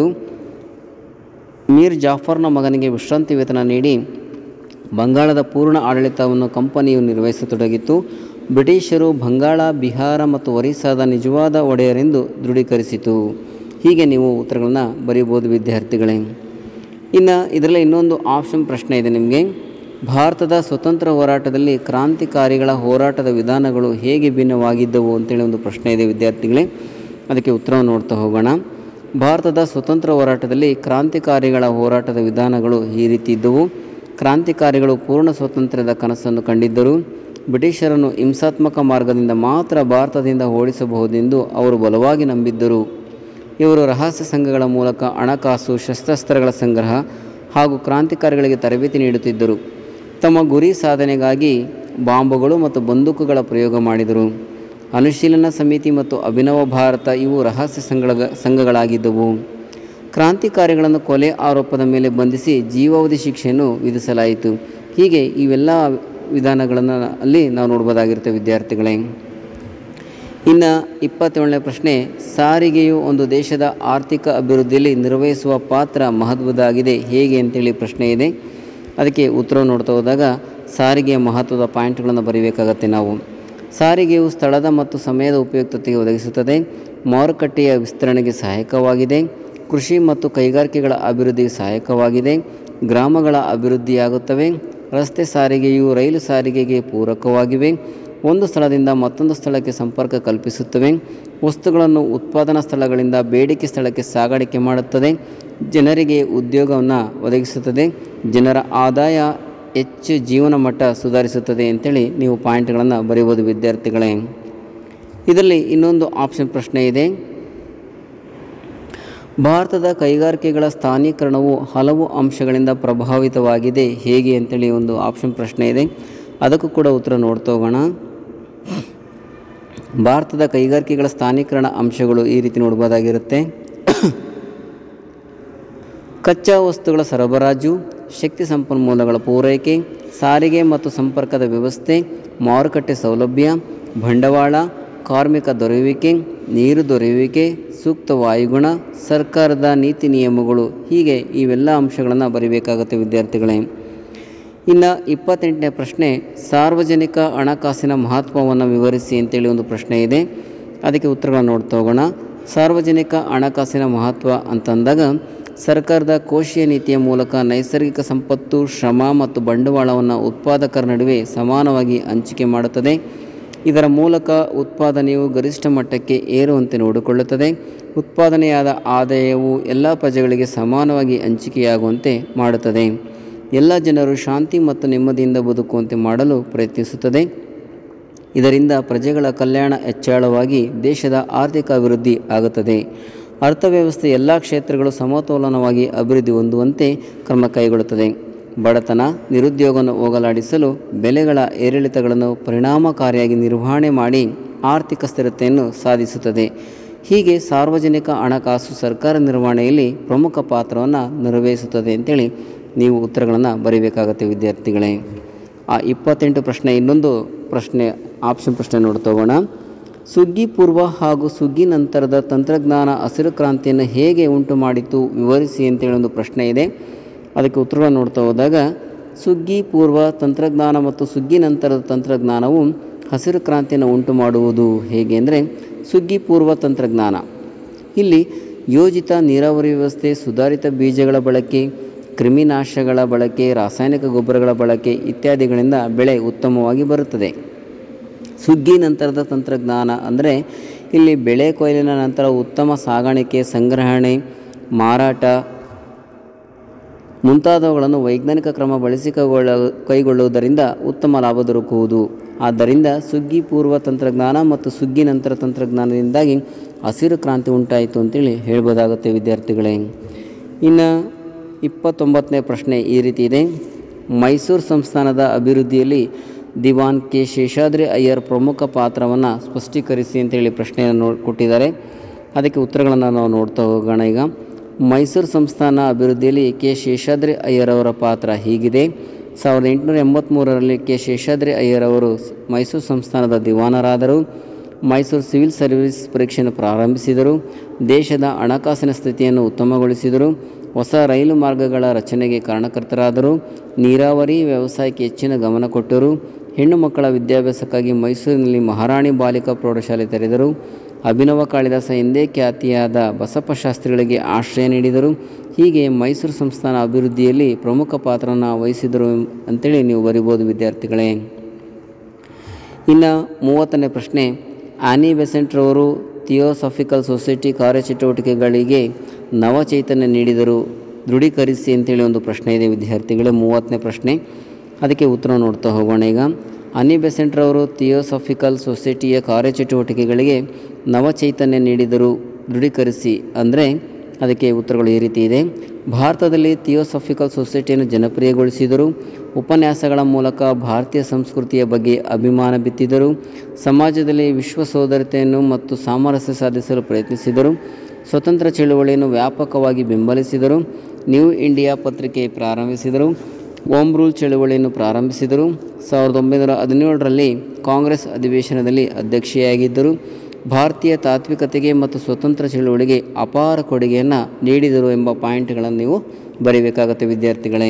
ಮೀರ್ ಜಾಫರ್ನ ಮಗನಿಗೆ ವಿಶ್ರಾಂತಿ ವೇತನ ನೀಡಿ ಬಂಗಾಳದ ಪೂರ್ಣ ಆಡಳಿತವನ್ನು ಕಂಪನಿಯು ನಿರ್ವಹಿಸತೊಡಗಿತ್ತು ಬ್ರಿಟಿಷರು ಬಂಗಾಳ ಬಿಹಾರ ಮತ್ತು ಒರಿಸ್ಸಾದ ನಿಜವಾದ ಒಡೆಯರೆಂದು ದೃಢೀಕರಿಸಿತು ಹೀಗೆ ನೀವು ಉತ್ತರಗಳನ್ನು ಬರೀಬೋದು ವಿದ್ಯಾರ್ಥಿಗಳೇ ಇನ್ನು ಇದರಲ್ಲಿ ಇನ್ನೊಂದು ಆಪ್ಷನ್ ಪ್ರಶ್ನೆ ಇದೆ ನಿಮಗೆ ಭಾರತದ ಸ್ವತಂತ್ರ ಹೋರಾಟದಲ್ಲಿ ಕ್ರಾಂತಿಕಾರಿಗಳ ಹೋರಾಟದ ವಿಧಾನಗಳು ಹೇಗೆ ಭಿನ್ನವಾಗಿದ್ದವು ಅಂತೇಳಿ ಒಂದು ಪ್ರಶ್ನೆ ಇದೆ ವಿದ್ಯಾರ್ಥಿಗಳೇ ಅದಕ್ಕೆ ಉತ್ತರವನ್ನು ನೋಡ್ತಾ ಹೋಗೋಣ ಭಾರತದ ಸ್ವತಂತ್ರ ಹೋರಾಟದಲ್ಲಿ ಕ್ರಾಂತಿಕಾರಿಗಳ ಹೋರಾಟದ ವಿಧಾನಗಳು ಈ ರೀತಿ ಇದ್ದವು ಕ್ರಾಂತಿಕಾರಿಗಳು ಪೂರ್ಣ ಸ್ವಾತಂತ್ರ್ಯದ ಕನಸನ್ನು ಕಂಡಿದ್ದರು ಬ್ರಿಟಿಷರನ್ನು ಹಿಂಸಾತ್ಮಕ ಮಾರ್ಗದಿಂದ ಮಾತ್ರ ಭಾರತದಿಂದ ಓಡಿಸಬಹುದೆಂದು ಅವರು ಬಲವಾಗಿ ನಂಬಿದ್ದರು ಇವರು ರಹಸ್ಯ ಸಂಘಗಳ ಮೂಲಕ ಹಣಕಾಸು ಶಸ್ತ್ರಾಸ್ತ್ರಗಳ ಸಂಗ್ರಹ ಹಾಗೂ ಕ್ರಾಂತಿಕಾರಿಗಳಿಗೆ ತರಬೇತಿ ನೀಡುತ್ತಿದ್ದರು ತಮ್ಮ ಗುರಿ ಸಾಧನೆಗಾಗಿ ಬಾಂಬುಗಳು ಮತ್ತು ಬಂದೂಕುಗಳ ಪ್ರಯೋಗ ಮಾಡಿದರು ಅನುಶೀಲನ ಸಮಿತಿ ಮತ್ತು ಅಭಿನವ ಭಾರತ ಇವು ರಹಸ್ಯ ಸಂಘಗಳ ಸಂಘಗಳಾಗಿದ್ದವು ಕ್ರಾಂತಿಕಾರಿಗಳನ್ನು ಕೊಲೆ ಆರೋಪದ ಮೇಲೆ ಬಂಧಿಸಿ ಜೀವಾವಧಿ ಶಿಕ್ಷೆಯನ್ನು ವಿಧಿಸಲಾಯಿತು ಹೀಗೆ ಇವೆಲ್ಲ ವಿಧಾನಗಳನ್ನು ಅಲ್ಲಿ ನಾವು ನೋಡ್ಬೋದಾಗಿರುತ್ತೆ ವಿದ್ಯಾರ್ಥಿಗಳೇ ಇನ್ನು ಇಪ್ಪತ್ತೇಳನೇ ಪ್ರಶ್ನೆ ಸಾರಿಗೆಯು ಒಂದು ದೇಶದ ಆರ್ಥಿಕ ಅಭಿವೃದ್ಧಿಯಲ್ಲಿ ನಿರ್ವಹಿಸುವ ಪಾತ್ರ ಮಹತ್ವದಾಗಿದೆ ಹೇಗೆ ಅಂತೇಳಿ ಪ್ರಶ್ನೆ ಇದೆ ಅದಕ್ಕೆ ಉತ್ತರ ನೋಡ್ತಾ ಹೋದಾಗ ಸಾರಿಗೆಯ ಮಹತ್ವದ ಪಾಯಿಂಟ್ಗಳನ್ನು ಬರೀಬೇಕಾಗತ್ತೆ ನಾವು ಸಾರಿಗೆಯು ಸ್ಥಳದ ಮತ್ತು ಸಮಯದ ಉಪಯುಕ್ತತೆಗೆ ಒದಗಿಸುತ್ತದೆ ಮಾರುಕಟ್ಟೆಯ ವಿಸ್ತರಣೆಗೆ ಸಹಾಯಕವಾಗಿದೆ ಕೃಷಿ ಮತ್ತು ಕೈಗಾರಿಕೆಗಳ ಅಭಿವೃದ್ಧಿಗೆ ಸಹಾಯಕವಾಗಿದೆ ಗ್ರಾಮಗಳ ಅಭಿವೃದ್ಧಿಯಾಗುತ್ತವೆ ರಸ್ತೆ ಸಾರಿಗೆಯು ರೈಲು ಸಾರಿಗೆಗೆ ಪೂರಕವಾಗಿವೆ ಒಂದು ಸ್ಥಳದಿಂದ ಮತ್ತೊಂದು ಸ್ಥಳಕ್ಕೆ ಸಂಪರ್ಕ ಕಲ್ಪಿಸುತ್ತವೆ ವಸ್ತುಗಳನ್ನು ಉತ್ಪಾದನಾ ಸ್ಥಳಗಳಿಂದ ಬೇಡಿಕೆ ಸ್ಥಳಕ್ಕೆ ಸಾಗಾಣಿಕೆ ಮಾಡುತ್ತದೆ ಜನರಿಗೆ ಉದ್ಯೋಗವನ್ನು ಒದಗಿಸುತ್ತದೆ ಜನರ ಆದಾಯ ಹೆಚ್ಚು ಜೀವನ ಮಟ್ಟ ಸುಧಾರಿಸುತ್ತದೆ ಅಂತೇಳಿ ನೀವು ಪಾಯಿಂಟ್ಗಳನ್ನು ಬರೆಯಬಹುದು ವಿದ್ಯಾರ್ಥಿಗಳೇ ಇದರಲ್ಲಿ ಇನ್ನೊಂದು ಆಪ್ಷನ್ ಪ್ರಶ್ನೆ ಇದೆ ಭಾರತದ ಕೈಗಾರಿಕೆಗಳ ಸ್ಥಾನೀಕರಣವು ಹಲವು ಅಂಶಗಳಿಂದ ಪ್ರಭಾವಿತವಾಗಿದೆ ಹೇಗೆ ಅಂತೇಳಿ ಒಂದು ಆಪ್ಷನ್ ಪ್ರಶ್ನೆ ಇದೆ ಅದಕ್ಕೂ ಕೂಡ ಉತ್ತರ ನೋಡ್ತಾ ಹೋಗೋಣ ಭಾರತದ ಕೈಗಾರಿಕೆಗಳ ಸ್ಥಾನೀಕರಣ ಅಂಶಗಳು ಈ ರೀತಿ ನೋಡ್ಬೋದಾಗಿರುತ್ತೆ ಕಚ್ಚಾ ವಸ್ತುಗಳ ಸರಬರಾಜು ಶಕ್ತಿ ಸಂಪನ್ಮೂಲಗಳ ಪೂರೈಕೆ ಸಾರಿಗೆ ಮತ್ತು ಸಂಪರ್ಕದ ವ್ಯವಸ್ಥೆ ಮಾರುಕಟ್ಟೆ ಸೌಲಭ್ಯ ಬಂಡವಾಳ ಕಾರ್ಮಿಕ ದೊರೆಯುವಿಕೆ ನೀರು ದೊರೆಯುವಿಕೆ ಸೂಕ್ತ ವಾಯುಗುಣ ಸರ್ಕಾರದ ನೀತಿ ನಿಯಮಗಳು ಹೀಗೆ ಇವೆಲ್ಲ ಅಂಶಗಳನ್ನು ಬರೀಬೇಕಾಗುತ್ತೆ ವಿದ್ಯಾರ್ಥಿಗಳೇ ಇನ್ನು ಇಪ್ಪತ್ತೆಂಟನೇ ಪ್ರಶ್ನೆ ಸಾರ್ವಜನಿಕ ಹಣಕಾಸಿನ ಮಹತ್ವವನ್ನು ವಿವರಿಸಿ ಅಂತೇಳಿ ಒಂದು ಪ್ರಶ್ನೆ ಇದೆ ಅದಕ್ಕೆ ಉತ್ತರಗಳನ್ನು ನೋಡ್ತಾ ಹೋಗೋಣ ಸಾರ್ವಜನಿಕ ಹಣಕಾಸಿನ ಮಹತ್ವ ಅಂತಂದಾಗ ಸರ್ಕಾರದ ಕೋಶೀಯ ನೀತಿಯ ಮೂಲಕ ನೈಸರ್ಗಿಕ ಸಂಪತ್ತು ಶ್ರಮ ಮತ್ತು ಬಂಡವಾಳವನ್ನು ಉತ್ಪಾದಕರ ನಡುವೆ ಸಮಾನವಾಗಿ ಹಂಚಿಕೆ ಮಾಡುತ್ತದೆ ಇದರ ಮೂಲಕ ಉತ್ಪಾದನೆಯು ಗರಿಷ್ಠ ಮಟ್ಟಕ್ಕೆ ಏರುವಂತೆ ನೋಡಿಕೊಳ್ಳುತ್ತದೆ ಉತ್ಪಾದನೆಯಾದ ಆದಾಯವು ಎಲ್ಲ ಪ್ರಜೆಗಳಿಗೆ ಸಮಾನವಾಗಿ ಹಂಚಿಕೆಯಾಗುವಂತೆ ಮಾಡುತ್ತದೆ ಎಲ್ಲ ಜನರು ಶಾಂತಿ ಮತ್ತು ನೆಮ್ಮದಿಯಿಂದ ಬದುಕುವಂತೆ ಮಾಡಲು ಪ್ರಯತ್ನಿಸುತ್ತದೆ ಇದರಿಂದ ಪ್ರಜೆಗಳ ಕಲ್ಯಾಣ ಹೆಚ್ಚಳವಾಗಿ ದೇಶದ ಆರ್ಥಿಕ ಅಭಿವೃದ್ಧಿ ಆಗುತ್ತದೆ ಅರ್ಥವ್ಯವಸ್ಥೆ ಎಲ್ಲ ಕ್ಷೇತ್ರಗಳು ಸಮತೋಲನವಾಗಿ ಅಭಿವೃದ್ಧಿ ಹೊಂದುವಂತೆ ಕ್ರಮ ಕೈಗೊಳ್ಳುತ್ತದೆ ಬಡತನ ನಿರುದ್ಯೋಗವನ್ನು ಹೋಗಲಾಡಿಸಲು ಬೆಲೆಗಳ ಏರಿಳಿತಗಳನ್ನು ಪರಿಣಾಮಕಾರಿಯಾಗಿ ನಿರ್ವಹಣೆ ಮಾಡಿ ಆರ್ಥಿಕ ಸ್ಥಿರತೆಯನ್ನು ಸಾಧಿಸುತ್ತದೆ ಹೀಗೆ ಸಾರ್ವಜನಿಕ ಹಣಕಾಸು ಸರ್ಕಾರ ನಿರ್ವಹಣೆಯಲ್ಲಿ ಪ್ರಮುಖ ಪಾತ್ರವನ್ನು ನಿರ್ವಹಿಸುತ್ತದೆ ಅಂತೇಳಿ ನೀವು ಉತ್ತರಗಳನ್ನು ಬರೀಬೇಕಾಗತ್ತೆ ವಿದ್ಯಾರ್ಥಿಗಳೇ ಆ ಇಪ್ಪತ್ತೆಂಟು ಪ್ರಶ್ನೆ ಇನ್ನೊಂದು ಪ್ರಶ್ನೆ ಆಪ್ಷನ್ ಪ್ರಶ್ನೆ ನೋಡ್ತಾ ಹೋಗೋಣ ಸುಗ್ಗಿ ಪೂರ್ವ ಹಾಗೂ ಸುಗ್ಗಿ ನಂತರದ ತಂತ್ರಜ್ಞಾನ ಹಸಿರು ಕ್ರಾಂತಿಯನ್ನು ಹೇಗೆ ಉಂಟು ಮಾಡಿತು ವಿವರಿಸಿ ಅಂತೇಳಿ ಒಂದು ಪ್ರಶ್ನೆ ಇದೆ ಅದಕ್ಕೆ ಉತ್ತರವನ್ನು ನೋಡ್ತಾ ಹೋದಾಗ ಸುಗ್ಗಿ ಪೂರ್ವ ತಂತ್ರಜ್ಞಾನ ಮತ್ತು ಸುಗ್ಗಿ ನಂತರದ ತಂತ್ರಜ್ಞಾನವು ಹಸಿರು ಕ್ರಾಂತಿಯನ್ನು ಉಂಟು ಮಾಡುವುದು ಹೇಗೆ ಅಂದರೆ ಸುಗ್ಗಿ ಪೂರ್ವ ತಂತ್ರಜ್ಞಾನ ಇಲ್ಲಿ ಯೋಜಿತ ನೀರಾವರಿ ವ್ಯವಸ್ಥೆ ಸುಧಾರಿತ ಬೀಜಗಳ ಬಳಕೆ ಕ್ರಿಮಿನಾಶಗಳ ಬಳಕೆ ರಾಸಾಯನಿಕ ಗೊಬ್ಬರಗಳ ಬಳಕೆ ಇತ್ಯಾದಿಗಳಿಂದ ಬೆಳೆ ಉತ್ತಮವಾಗಿ ಬರುತ್ತದೆ ಸುಗ್ಗಿ ನಂತರದ ತಂತ್ರಜ್ಞಾನ ಅಂದರೆ ಇಲ್ಲಿ ಬೆಳೆ ಕೊಯ್ಲಿನ ನಂತರ ಉತ್ತಮ ಸಾಗಾಣಿಕೆ ಸಂಗ್ರಹಣೆ ಮಾರಾಟ ಮುಂತಾದವುಗಳನ್ನು ವೈಜ್ಞಾನಿಕ ಕ್ರಮ ಬಳಸಿ ಕೈಗೊಳ್ಳ ಕೈಗೊಳ್ಳುವುದರಿಂದ ಉತ್ತಮ ಲಾಭ ದೊರಕುವುದು ಆದ್ದರಿಂದ ಸುಗ್ಗಿ ಪೂರ್ವ ತಂತ್ರಜ್ಞಾನ ಮತ್ತು ಸುಗ್ಗಿ ನಂತರ ತಂತ್ರಜ್ಞಾನದಿಂದಾಗಿ ಹಸಿರು ಕ್ರಾಂತಿ ಉಂಟಾಯಿತು ಅಂತೇಳಿ ಹೇಳ್ಬೋದಾಗುತ್ತೆ ವಿದ್ಯಾರ್ಥಿಗಳೇ ಇನ್ನು ಇಪ್ಪತ್ತೊಂಬತ್ತನೇ ಪ್ರಶ್ನೆ ಈ ರೀತಿ ಇದೆ ಮೈಸೂರು ಸಂಸ್ಥಾನದ ಅಭಿವೃದ್ಧಿಯಲ್ಲಿ ದಿವಾನ್ ಕೆ ಶೇಷಾದ್ರಿ ಅಯ್ಯರ್ ಪ್ರಮುಖ ಪಾತ್ರವನ್ನು ಸ್ಪಷ್ಟೀಕರಿಸಿ ಅಂತೇಳಿ ಪ್ರಶ್ನೆಯನ್ನು ನೋ ಕೊಟ್ಟಿದ್ದಾರೆ ಅದಕ್ಕೆ ಉತ್ತರಗಳನ್ನು ನಾವು ನೋಡ್ತಾ ಹೋಗೋಣ ಈಗ ಮೈಸೂರು ಸಂಸ್ಥಾನ ಅಭಿವೃದ್ಧಿಯಲ್ಲಿ ಕೆ ಶೇಷಾದ್ರಿ ಅಯ್ಯರ್ ಅವರ ಪಾತ್ರ ಹೀಗಿದೆ ಸಾವಿರದ ಎಂಟುನೂರ ಎಂಬತ್ತ್ಮೂರರಲ್ಲಿ ಕೆ ಶೇಷಾದ್ರಿ ಅಯ್ಯರ್ ಅವರು ಸ್- ಮೈಸೂರು ಸಂಸ್ಥಾನದ ದಿವಾನರಾದರು ಮೈಸೂರು ಸಿವಿಲ್ ಸರ್ವಿಸ್ ಪರೀಕ್ಷೆಯನ್ನು ಪ್ರಾರಂಭಿಸಿದರು ದೇಶದ ಹಣಕಾಸಿನ ಸ್ಥಿತಿಯನ್ನು ಉತ್ತಮಗೊಳಿಸಿದರು ಹೊಸ ರೈಲು ಮಾರ್ಗಗಳ ರಚನೆಗೆ ಕಾರಣಕರ್ತರಾದರು ನೀರಾವರಿ ವ್ಯವಸಾಯಕ್ಕೆ ಹೆಚ್ಚಿನ ಗಮನ ಕೊಟ್ಟರು ಹೆಣ್ಣು ಮಕ್ಕಳ ವಿದ್ಯಾಭ್ಯಾಸಕ್ಕಾಗಿ ಮೈಸೂರಿನಲ್ಲಿ ಮಹಾರಾಣಿ ಬಾಲಿಕಾ ಪ್ರೌಢಶಾಲೆ ತೆರೆದರು ಅಭಿನವ ಕಾಳಿದಾಸ ಎಂದೇ ಖ್ಯಾತಿಯಾದ ಬಸಪ್ಪ ಶಾಸ್ತ್ರಿಗಳಿಗೆ ಆಶ್ರಯ ನೀಡಿದರು ಹೀಗೆ ಮೈಸೂರು ಸಂಸ್ಥಾನ ಅಭಿವೃದ್ಧಿಯಲ್ಲಿ ಪ್ರಮುಖ ಪಾತ್ರನ ವಹಿಸಿದರು ಅಂತೇಳಿ ನೀವು ಬರಿಬೋದು ವಿದ್ಯಾರ್ಥಿಗಳೇ ಇನ್ನು ಮೂವತ್ತನೇ ಪ್ರಶ್ನೆ ಆನಿ ಬೆಸೆಂಟ್ರವರು ಥಿಯೋಸಾಫಿಕಲ್ ಸೊಸೈಟಿ ಕಾರ್ಯಚಟುವಟಿಕೆಗಳಿಗೆ ನವಚೈತನ್ಯ ನೀಡಿದರು ದೃಢೀಕರಿಸಿ ಅಂತೇಳಿ ಒಂದು ಪ್ರಶ್ನೆ ಇದೆ ವಿದ್ಯಾರ್ಥಿಗಳೇ ಮೂವತ್ತನೇ ಪ್ರಶ್ನೆ ಅದಕ್ಕೆ ಉತ್ತರ ನೋಡ್ತಾ ಹೋಗೋಣ ಈಗ ಅನಿ ಬೆಸೆಂಟ್ರವರು ಥಿಯೋಸಾಫಿಕಲ್ ಸೊಸೈಟಿಯ ಕಾರ್ಯಚಟುವಟಿಕೆಗಳಿಗೆ ನವಚೈತನ್ಯ ನೀಡಿದರು ದೃಢೀಕರಿಸಿ ಅಂದರೆ ಅದಕ್ಕೆ ಉತ್ತರಗಳು ಈ ರೀತಿ ಇದೆ ಭಾರತದಲ್ಲಿ ಥಿಯೋಸಾಫಿಕಲ್ ಸೊಸೈಟಿಯನ್ನು ಜನಪ್ರಿಯಗೊಳಿಸಿದರು ಉಪನ್ಯಾಸಗಳ ಮೂಲಕ ಭಾರತೀಯ ಸಂಸ್ಕೃತಿಯ ಬಗ್ಗೆ ಅಭಿಮಾನ ಬಿತ್ತಿದರು ಸಮಾಜದಲ್ಲಿ ವಿಶ್ವ ಸೋದರತೆಯನ್ನು ಮತ್ತು ಸಾಮರಸ್ಯ ಸಾಧಿಸಲು ಪ್ರಯತ್ನಿಸಿದರು ಸ್ವತಂತ್ರ ಚಳುವಳಿಯನ್ನು ವ್ಯಾಪಕವಾಗಿ ಬೆಂಬಲಿಸಿದರು ನ್ಯೂ ಇಂಡಿಯಾ ಪತ್ರಿಕೆ ಪ್ರಾರಂಭಿಸಿದರು ಓಮ್ ರೂಲ್ ಚಳುವಳಿಯನ್ನು ಪ್ರಾರಂಭಿಸಿದರು ಸಾವಿರದ ಒಂಬೈನೂರ ಹದಿನೇಳರಲ್ಲಿ ಕಾಂಗ್ರೆಸ್ ಅಧಿವೇಶನದಲ್ಲಿ ಅಧ್ಯಕ್ಷೆಯಾಗಿದ್ದರು ಭಾರತೀಯ ತಾತ್ವಿಕತೆಗೆ ಮತ್ತು ಸ್ವತಂತ್ರ ಚಳುವಳಿಗೆ ಅಪಾರ ಕೊಡುಗೆಯನ್ನು ನೀಡಿದರು ಎಂಬ ಪಾಯಿಂಟ್ಗಳನ್ನು ನೀವು ಬರೀಬೇಕಾಗುತ್ತೆ ವಿದ್ಯಾರ್ಥಿಗಳೇ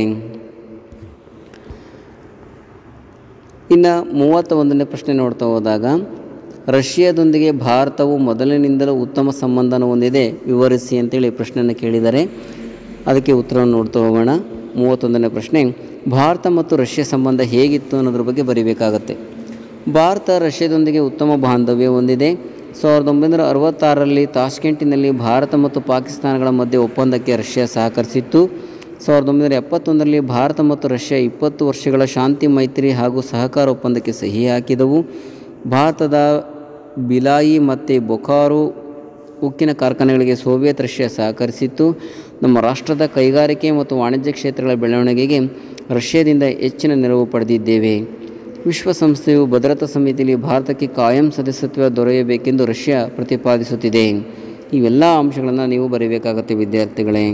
ಇನ್ನು ಮೂವತ್ತ ಒಂದನೇ ಪ್ರಶ್ನೆ ನೋಡ್ತಾ ಹೋದಾಗ ರಷ್ಯಾದೊಂದಿಗೆ ಭಾರತವು ಮೊದಲಿನಿಂದಲೂ ಉತ್ತಮ ಸಂಬಂಧನ ಹೊಂದಿದೆ ವಿವರಿಸಿ ಅಂತೇಳಿ ಪ್ರಶ್ನೆಯನ್ನು ಕೇಳಿದ್ದಾರೆ ಅದಕ್ಕೆ ಉತ್ತರವನ್ನು ನೋಡ್ತಾ ಹೋಗೋಣ ಮೂವತ್ತೊಂದನೇ ಪ್ರಶ್ನೆ ಭಾರತ ಮತ್ತು ರಷ್ಯಾ ಸಂಬಂಧ ಹೇಗಿತ್ತು ಅನ್ನೋದ್ರ ಬಗ್ಗೆ ಬರೀಬೇಕಾಗತ್ತೆ ಭಾರತ ರಷ್ಯಾದೊಂದಿಗೆ ಉತ್ತಮ ಬಾಂಧವ್ಯ ಹೊಂದಿದೆ ಸಾವಿರದ ಒಂಬೈನೂರ ಅರವತ್ತಾರರಲ್ಲಿ ತಾಷ್ಕೆಂಟಿನಲ್ಲಿ ಭಾರತ ಮತ್ತು ಪಾಕಿಸ್ತಾನಗಳ ಮಧ್ಯೆ ಒಪ್ಪಂದಕ್ಕೆ ರಷ್ಯಾ ಸಹಕರಿಸಿತ್ತು ಸಾವಿರದ ಒಂಬೈನೂರ ಎಪ್ಪತ್ತೊಂದರಲ್ಲಿ ಭಾರತ ಮತ್ತು ರಷ್ಯಾ ಇಪ್ಪತ್ತು ವರ್ಷಗಳ ಶಾಂತಿ ಮೈತ್ರಿ ಹಾಗೂ ಸಹಕಾರ ಒಪ್ಪಂದಕ್ಕೆ ಸಹಿ ಹಾಕಿದವು ಭಾರತದ ಬಿಲಾಯಿ ಮತ್ತು ಬೊಕಾರೋ ಉಕ್ಕಿನ ಕಾರ್ಖಾನೆಗಳಿಗೆ ಸೋವಿಯತ್ ರಷ್ಯಾ ಸಹಕರಿಸಿತ್ತು ನಮ್ಮ ರಾಷ್ಟ್ರದ ಕೈಗಾರಿಕೆ ಮತ್ತು ವಾಣಿಜ್ಯ ಕ್ಷೇತ್ರಗಳ ಬೆಳವಣಿಗೆಗೆ ರಷ್ಯಾದಿಂದ ಹೆಚ್ಚಿನ ನೆರವು ಪಡೆದಿದ್ದೇವೆ ವಿಶ್ವಸಂಸ್ಥೆಯು ಭದ್ರತಾ ಸಮಿತಿಯಲ್ಲಿ ಭಾರತಕ್ಕೆ ಕಾಯಂ ಸದಸ್ಯತ್ವ ದೊರೆಯಬೇಕೆಂದು ರಷ್ಯಾ ಪ್ರತಿಪಾದಿಸುತ್ತಿದೆ ಇವೆಲ್ಲ ಅಂಶಗಳನ್ನು ನೀವು ಬರೀಬೇಕಾಗತ್ತೆ ವಿದ್ಯಾರ್ಥಿಗಳೇ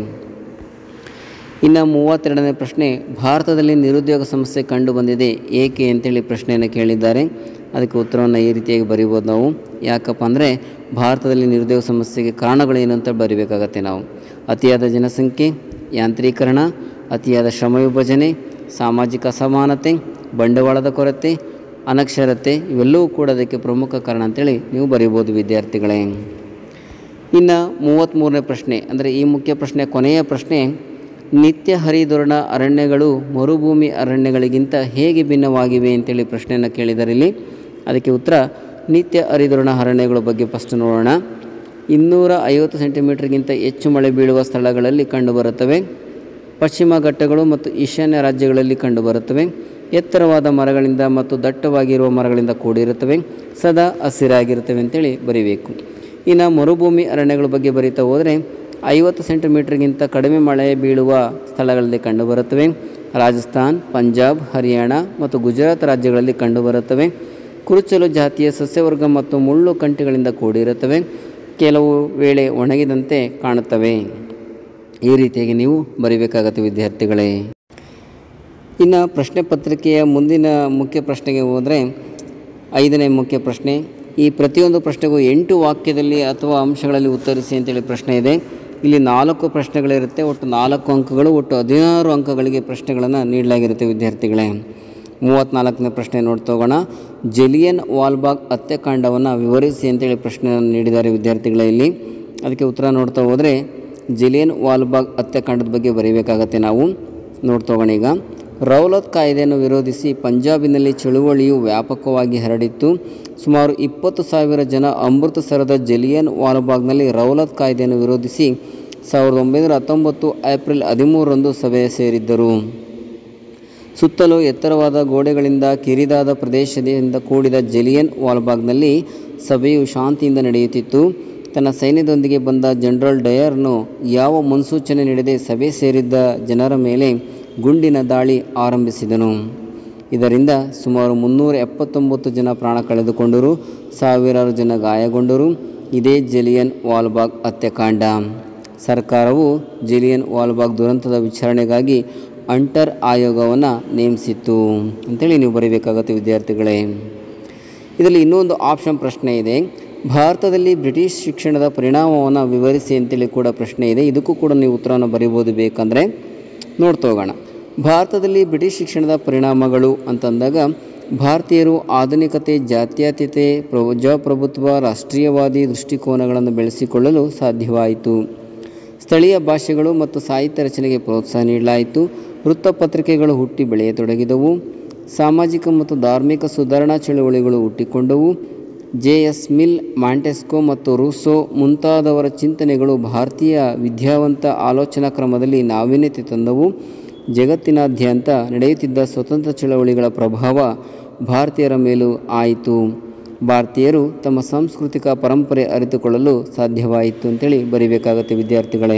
ಇನ್ನು ಮೂವತ್ತೆರಡನೇ ಪ್ರಶ್ನೆ ಭಾರತದಲ್ಲಿ ನಿರುದ್ಯೋಗ ಸಮಸ್ಯೆ ಕಂಡು ಬಂದಿದೆ ಏಕೆ ಅಂತೇಳಿ ಪ್ರಶ್ನೆಯನ್ನು ಕೇಳಿದ್ದಾರೆ ಅದಕ್ಕೆ ಉತ್ತರವನ್ನು ಈ ರೀತಿಯಾಗಿ ಬರಿಬೋದು ನಾವು ಯಾಕಪ್ಪ ಅಂದರೆ ಭಾರತದಲ್ಲಿ ನಿರುದ್ಯೋಗ ಸಮಸ್ಯೆಗೆ ಕಾರಣಗಳೇನು ಅಂತ ಬರಿಬೇಕಾಗತ್ತೆ ನಾವು ಅತಿಯಾದ ಜನಸಂಖ್ಯೆ ಯಾಂತ್ರೀಕರಣ ಅತಿಯಾದ ಶ್ರಮ ವಿಭಜನೆ ಸಾಮಾಜಿಕ ಅಸಮಾನತೆ ಬಂಡವಾಳದ ಕೊರತೆ ಅನಕ್ಷರತೆ ಇವೆಲ್ಲವೂ ಕೂಡ ಅದಕ್ಕೆ ಪ್ರಮುಖ ಕಾರಣ ಅಂತೇಳಿ ನೀವು ಬರೀಬೋದು ವಿದ್ಯಾರ್ಥಿಗಳೇ ಇನ್ನು ಮೂವತ್ತ್ಮೂರನೇ ಪ್ರಶ್ನೆ ಅಂದರೆ ಈ ಮುಖ್ಯ ಪ್ರಶ್ನೆ ಕೊನೆಯ ಪ್ರಶ್ನೆ ನಿತ್ಯ ಹರಿದೊರಣ ಅರಣ್ಯಗಳು ಮರುಭೂಮಿ ಅರಣ್ಯಗಳಿಗಿಂತ ಹೇಗೆ ಭಿನ್ನವಾಗಿವೆ ಅಂತೇಳಿ ಪ್ರಶ್ನೆಯನ್ನು ಕೇಳಿದ್ದಾರೆ ಇಲ್ಲಿ ಅದಕ್ಕೆ ಉತ್ತರ ನಿತ್ಯ ಹರಿದೊರಣ ಅರಣ್ಯಗಳ ಬಗ್ಗೆ ಫಸ್ಟ್ ನೋಡೋಣ ಇನ್ನೂರ ಐವತ್ತು ಸೆಂಟಿಮೀಟರ್ಗಿಂತ ಹೆಚ್ಚು ಮಳೆ ಬೀಳುವ ಸ್ಥಳಗಳಲ್ಲಿ ಕಂಡುಬರುತ್ತವೆ ಪಶ್ಚಿಮ ಘಟ್ಟಗಳು ಮತ್ತು ಈಶಾನ್ಯ ರಾಜ್ಯಗಳಲ್ಲಿ ಕಂಡುಬರುತ್ತವೆ ಎತ್ತರವಾದ ಮರಗಳಿಂದ ಮತ್ತು ದಟ್ಟವಾಗಿರುವ ಮರಗಳಿಂದ ಕೂಡಿರುತ್ತವೆ ಸದಾ ಹಸಿರಾಗಿರುತ್ತವೆ ಅಂತೇಳಿ ಬರೀಬೇಕು ಇನ್ನು ಮರುಭೂಮಿ ಅರಣ್ಯಗಳ ಬಗ್ಗೆ ಬರೀತಾ ಹೋದರೆ ಐವತ್ತು ಸೆಂಟಿಮೀಟರ್ಗಿಂತ ಕಡಿಮೆ ಮಳೆ ಬೀಳುವ ಸ್ಥಳಗಳಲ್ಲಿ ಕಂಡುಬರುತ್ತವೆ ರಾಜಸ್ಥಾನ್ ಪಂಜಾಬ್ ಹರಿಯಾಣ ಮತ್ತು ಗುಜರಾತ್ ರಾಜ್ಯಗಳಲ್ಲಿ ಕಂಡುಬರುತ್ತವೆ ಕುರುಚಲು ಜಾತಿಯ ಸಸ್ಯವರ್ಗ ಮತ್ತು ಮುಳ್ಳು ಕಂಟಿಗಳಿಂದ ಕೂಡಿರುತ್ತವೆ ಕೆಲವು ವೇಳೆ ಒಣಗಿದಂತೆ ಕಾಣುತ್ತವೆ ಈ ರೀತಿಯಾಗಿ ನೀವು ಬರೀಬೇಕಾಗತ್ತೆ ವಿದ್ಯಾರ್ಥಿಗಳೇ ಇನ್ನು ಪ್ರಶ್ನೆ ಪತ್ರಿಕೆಯ ಮುಂದಿನ ಮುಖ್ಯ ಪ್ರಶ್ನೆಗೆ ಹೋದರೆ ಐದನೇ ಮುಖ್ಯ ಪ್ರಶ್ನೆ ಈ ಪ್ರತಿಯೊಂದು ಪ್ರಶ್ನೆಗೂ ಎಂಟು ವಾಕ್ಯದಲ್ಲಿ ಅಥವಾ ಅಂಶಗಳಲ್ಲಿ ಉತ್ತರಿಸಿ ಅಂತೇಳಿ ಪ್ರಶ್ನೆ ಇದೆ ಇಲ್ಲಿ ನಾಲ್ಕು ಪ್ರಶ್ನೆಗಳಿರುತ್ತೆ ಒಟ್ಟು ನಾಲ್ಕು ಅಂಕಗಳು ಒಟ್ಟು ಹದಿನಾರು ಅಂಕಗಳಿಗೆ ಪ್ರಶ್ನೆಗಳನ್ನು ನೀಡಲಾಗಿರುತ್ತೆ ವಿದ್ಯಾರ್ಥಿಗಳೇ ಮೂವತ್ತ್ನಾಲ್ಕನೇ ಪ್ರಶ್ನೆ ನೋಡ್ತಾ ಹೋಗೋಣ ಜಲಿಯನ್ ವಾಲ್ಬಾಗ್ ಹತ್ಯಾಕಾಂಡವನ್ನು ವಿವರಿಸಿ ಅಂತೇಳಿ ಪ್ರಶ್ನೆಯನ್ನು ನೀಡಿದ್ದಾರೆ ವಿದ್ಯಾರ್ಥಿಗಳೇ ಇಲ್ಲಿ ಅದಕ್ಕೆ ಉತ್ತರ ನೋಡ್ತಾ ಹೋದರೆ ಜಲಿಯನ್ ವಾಲ್ಬಾಗ್ ಹತ್ಯಾಕಾಂಡದ ಬಗ್ಗೆ ಬರೀಬೇಕಾಗತ್ತೆ ನಾವು ನೋಡ್ತಾ ಹೋಗೋಣ ಈಗ ರೌಲತ್ ಕಾಯ್ದೆಯನ್ನು ವಿರೋಧಿಸಿ ಪಂಜಾಬಿನಲ್ಲಿ ಚಳುವಳಿಯು ವ್ಯಾಪಕವಾಗಿ ಹರಡಿತ್ತು ಸುಮಾರು ಇಪ್ಪತ್ತು ಸಾವಿರ ಜನ ಅಮೃತಸರದ ಜಲಿಯನ್ ವಾಲ್ಬಾಗ್ನಲ್ಲಿ ರೌಲತ್ ಕಾಯ್ದೆಯನ್ನು ವಿರೋಧಿಸಿ ಸಾವಿರದ ಒಂಬೈನೂರ ಹತ್ತೊಂಬತ್ತು ಏಪ್ರಿಲ್ ಹದಿಮೂರರಂದು ಸಭೆ ಸೇರಿದ್ದರು ಸುತ್ತಲೂ ಎತ್ತರವಾದ ಗೋಡೆಗಳಿಂದ ಕಿರಿದಾದ ಪ್ರದೇಶದಿಂದ ಕೂಡಿದ ಜಲಿಯನ್ ವಾಲ್ಬಾಗ್ನಲ್ಲಿ ಸಭೆಯು ಶಾಂತಿಯಿಂದ ನಡೆಯುತ್ತಿತ್ತು ತನ್ನ ಸೈನ್ಯದೊಂದಿಗೆ ಬಂದ ಜನರಲ್ ಡಯರ್ನು ಯಾವ ಮುನ್ಸೂಚನೆ ನೀಡದೆ ಸಭೆ ಸೇರಿದ್ದ ಜನರ ಮೇಲೆ ಗುಂಡಿನ ದಾಳಿ ಆರಂಭಿಸಿದನು ಇದರಿಂದ ಸುಮಾರು ಮುನ್ನೂರ ಎಪ್ಪತ್ತೊಂಬತ್ತು ಜನ ಪ್ರಾಣ ಕಳೆದುಕೊಂಡರು ಸಾವಿರಾರು ಜನ ಗಾಯಗೊಂಡರು ಇದೇ ಜಲಿಯನ್ ವಾಲ್ಬಾಗ್ ಹತ್ಯಾಕಾಂಡ ಸರ್ಕಾರವು ಜಲಿಯನ್ ವಾಲ್ಬಾಗ್ ದುರಂತದ ವಿಚಾರಣೆಗಾಗಿ ಅಂಟರ್ ಆಯೋಗವನ್ನು ನೇಮಿಸಿತ್ತು ಅಂತೇಳಿ ನೀವು ಬರೀಬೇಕಾಗತ್ತೆ ವಿದ್ಯಾರ್ಥಿಗಳೇ ಇದರಲ್ಲಿ ಇನ್ನೊಂದು ಆಪ್ಷನ್ ಪ್ರಶ್ನೆ ಇದೆ ಭಾರತದಲ್ಲಿ ಬ್ರಿಟಿಷ್ ಶಿಕ್ಷಣದ ಪರಿಣಾಮವನ್ನು ವಿವರಿಸಿ ಅಂತೇಳಿ ಕೂಡ ಪ್ರಶ್ನೆ ಇದೆ ಇದಕ್ಕೂ ಕೂಡ ನೀವು ಉತ್ತರವನ್ನು ಬರೀಬೋದು ಬೇಕಂದರೆ ನೋಡ್ತಾ ಹೋಗೋಣ ಭಾರತದಲ್ಲಿ ಬ್ರಿಟಿಷ್ ಶಿಕ್ಷಣದ ಪರಿಣಾಮಗಳು ಅಂತಂದಾಗ ಭಾರತೀಯರು ಆಧುನಿಕತೆ ಜಾತ್ಯತೀತತೆ ಪ್ರಜಾಪ್ರಭುತ್ವ ರಾಷ್ಟ್ರೀಯವಾದಿ ದೃಷ್ಟಿಕೋನಗಳನ್ನು ಬೆಳೆಸಿಕೊಳ್ಳಲು ಸಾಧ್ಯವಾಯಿತು ಸ್ಥಳೀಯ ಭಾಷೆಗಳು ಮತ್ತು ಸಾಹಿತ್ಯ ರಚನೆಗೆ ಪ್ರೋತ್ಸಾಹ ನೀಡಲಾಯಿತು ವೃತ್ತಪತ್ರಿಕೆಗಳು ಹುಟ್ಟಿ ಬೆಳೆಯತೊಡಗಿದವು ಸಾಮಾಜಿಕ ಮತ್ತು ಧಾರ್ಮಿಕ ಸುಧಾರಣಾ ಚಳುವಳಿಗಳು ಹುಟ್ಟಿಕೊಂಡವು ಜೆ ಎಸ್ ಮಿಲ್ ಮಾಂಟೆಸ್ಕೋ ಮತ್ತು ರೂಸೋ ಮುಂತಾದವರ ಚಿಂತನೆಗಳು ಭಾರತೀಯ ವಿದ್ಯಾವಂತ ಆಲೋಚನಾ ಕ್ರಮದಲ್ಲಿ ನಾವೀನ್ಯತೆ ತಂದವು ಜಗತ್ತಿನಾದ್ಯಂತ ನಡೆಯುತ್ತಿದ್ದ ಸ್ವತಂತ್ರ ಚಳವಳಿಗಳ ಪ್ರಭಾವ ಭಾರತೀಯರ ಮೇಲೂ ಆಯಿತು ಭಾರತೀಯರು ತಮ್ಮ ಸಾಂಸ್ಕೃತಿಕ ಪರಂಪರೆ ಅರಿತುಕೊಳ್ಳಲು ಸಾಧ್ಯವಾಯಿತು ಅಂತೇಳಿ ಬರೀಬೇಕಾಗತ್ತೆ ವಿದ್ಯಾರ್ಥಿಗಳೇ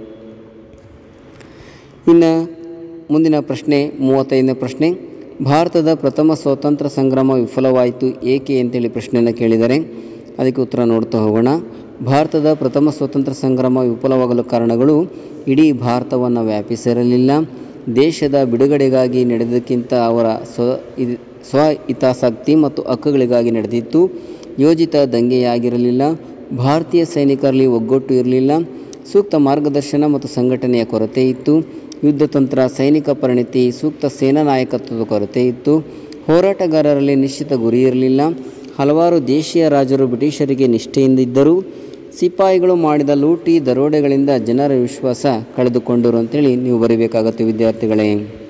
ಇನ್ನು ಮುಂದಿನ ಪ್ರಶ್ನೆ ಮೂವತ್ತೈದನೇ ಪ್ರಶ್ನೆ ಭಾರತದ ಪ್ರಥಮ ಸ್ವಾತಂತ್ರ್ಯ ಸಂಗ್ರಾಮ ವಿಫಲವಾಯಿತು ಏಕೆ ಅಂತೇಳಿ ಪ್ರಶ್ನೆಯನ್ನು ಕೇಳಿದರೆ ಅದಕ್ಕೆ ಉತ್ತರ ನೋಡ್ತಾ ಹೋಗೋಣ ಭಾರತದ ಪ್ರಥಮ ಸ್ವಾತಂತ್ರ್ಯ ಸಂಗ್ರಾಮ ವಿಫಲವಾಗಲು ಕಾರಣಗಳು ಇಡೀ ಭಾರತವನ್ನು ವ್ಯಾಪಿಸಿರಲಿಲ್ಲ ದೇಶದ ಬಿಡುಗಡೆಗಾಗಿ ನಡೆದಕ್ಕಿಂತ ಅವರ ಸ್ವ ಇದು ಸ್ವ ಹಿತಾಸಕ್ತಿ ಮತ್ತು ಹಕ್ಕುಗಳಿಗಾಗಿ ನಡೆದಿತ್ತು ಯೋಜಿತ ದಂಗೆಯಾಗಿರಲಿಲ್ಲ ಭಾರತೀಯ ಸೈನಿಕರಲ್ಲಿ ಒಗ್ಗಟ್ಟು ಇರಲಿಲ್ಲ ಸೂಕ್ತ ಮಾರ್ಗದರ್ಶನ ಮತ್ತು ಸಂಘಟನೆಯ ಕೊರತೆ ಇತ್ತು ಯುದ್ಧ ತಂತ್ರ ಸೈನಿಕ ಪರಿಣಿತಿ ಸೂಕ್ತ ಸೇನಾ ನಾಯಕತ್ವದ ಕೊರತೆ ಇತ್ತು ಹೋರಾಟಗಾರರಲ್ಲಿ ನಿಶ್ಚಿತ ಗುರಿ ಇರಲಿಲ್ಲ ಹಲವಾರು ದೇಶೀಯ ರಾಜರು ಬ್ರಿಟಿಷರಿಗೆ ನಿಷ್ಠೆಯಿಂದಿದ್ದರು ಸಿಪಾಯಿಗಳು ಮಾಡಿದ ಲೂಟಿ ದರೋಡೆಗಳಿಂದ ಜನರ ವಿಶ್ವಾಸ ಕಳೆದುಕೊಂಡರು ಅಂತೇಳಿ ನೀವು ಬರೀಬೇಕಾಗತ್ತೆ ವಿದ್ಯಾರ್ಥಿಗಳೇ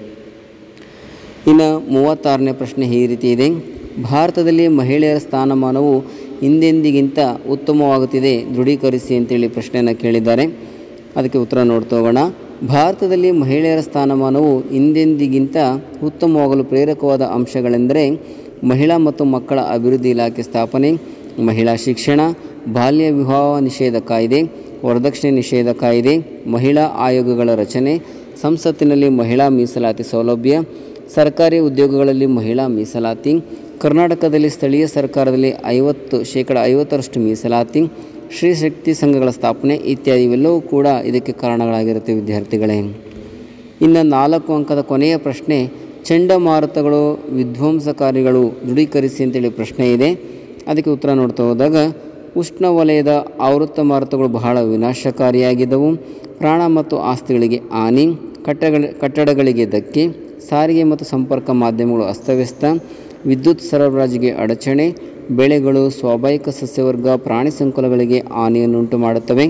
ಇನ್ನು ಮೂವತ್ತಾರನೇ ಪ್ರಶ್ನೆ ಈ ರೀತಿ ಇದೆ ಭಾರತದಲ್ಲಿ ಮಹಿಳೆಯರ ಸ್ಥಾನಮಾನವು ಹಿಂದೆಂದಿಗಿಂತ ಉತ್ತಮವಾಗುತ್ತಿದೆ ದೃಢೀಕರಿಸಿ ಅಂತೇಳಿ ಪ್ರಶ್ನೆಯನ್ನು ಕೇಳಿದ್ದಾರೆ ಅದಕ್ಕೆ ಉತ್ತರ ನೋಡ್ತಾ ಹೋಗೋಣ ಭಾರತದಲ್ಲಿ ಮಹಿಳೆಯರ ಸ್ಥಾನಮಾನವು ಹಿಂದೆಂದಿಗಿಂತ ಉತ್ತಮವಾಗಲು ಪ್ರೇರಕವಾದ ಅಂಶಗಳೆಂದರೆ ಮಹಿಳಾ ಮತ್ತು ಮಕ್ಕಳ ಅಭಿವೃದ್ಧಿ ಇಲಾಖೆ ಸ್ಥಾಪನೆ ಮಹಿಳಾ ಶಿಕ್ಷಣ ಬಾಲ್ಯ ವಿವಾಹ ನಿಷೇಧ ಕಾಯ್ದೆ ವರದಕ್ಷಿಣೆ ನಿಷೇಧ ಕಾಯ್ದೆ ಮಹಿಳಾ ಆಯೋಗಗಳ ರಚನೆ ಸಂಸತ್ತಿನಲ್ಲಿ ಮಹಿಳಾ ಮೀಸಲಾತಿ ಸೌಲಭ್ಯ ಸರ್ಕಾರಿ ಉದ್ಯೋಗಗಳಲ್ಲಿ ಮಹಿಳಾ ಮೀಸಲಾತಿ ಕರ್ನಾಟಕದಲ್ಲಿ ಸ್ಥಳೀಯ ಸರ್ಕಾರದಲ್ಲಿ ಐವತ್ತು ಶೇಕಡ ಐವತ್ತರಷ್ಟು ಮೀಸಲಾತಿ ಶ್ರೀ ಶಕ್ತಿ ಸಂಘಗಳ ಸ್ಥಾಪನೆ ಇತ್ಯಾದಿ ಇವೆಲ್ಲವೂ ಕೂಡ ಇದಕ್ಕೆ ಕಾರಣಗಳಾಗಿರುತ್ತೆ ವಿದ್ಯಾರ್ಥಿಗಳೇ ಇನ್ನು ನಾಲ್ಕು ಅಂಕದ ಕೊನೆಯ ಪ್ರಶ್ನೆ ಚಂಡಮಾರುತಗಳು ವಿಧ್ವಂಸಕಾರಿಗಳು ದೃಢೀಕರಿಸಿ ಅಂತೇಳಿ ಪ್ರಶ್ನೆ ಇದೆ ಅದಕ್ಕೆ ಉತ್ತರ ನೋಡ್ತಾ ಹೋದಾಗ ಉಷ್ಣವಲಯದ ಆವೃತ್ತ ಮಾರುತಗಳು ಬಹಳ ವಿನಾಶಕಾರಿಯಾಗಿದ್ದವು ಪ್ರಾಣ ಮತ್ತು ಆಸ್ತಿಗಳಿಗೆ ಹಾನಿ ಕಟ್ಟಗಳ ಕಟ್ಟಡಗಳಿಗೆ ಧಕ್ಕೆ ಸಾರಿಗೆ ಮತ್ತು ಸಂಪರ್ಕ ಮಾಧ್ಯಮಗಳು ಅಸ್ತವ್ಯಸ್ತ ವಿದ್ಯುತ್ ಸರಬರಾಜಿಗೆ ಅಡಚಣೆ ಬೆಳೆಗಳು ಸ್ವಾಭಾವಿಕ ಸಸ್ಯವರ್ಗ ಪ್ರಾಣಿ ಸಂಕುಲಗಳಿಗೆ ಹಾನಿಯನ್ನುಂಟು ಮಾಡುತ್ತವೆ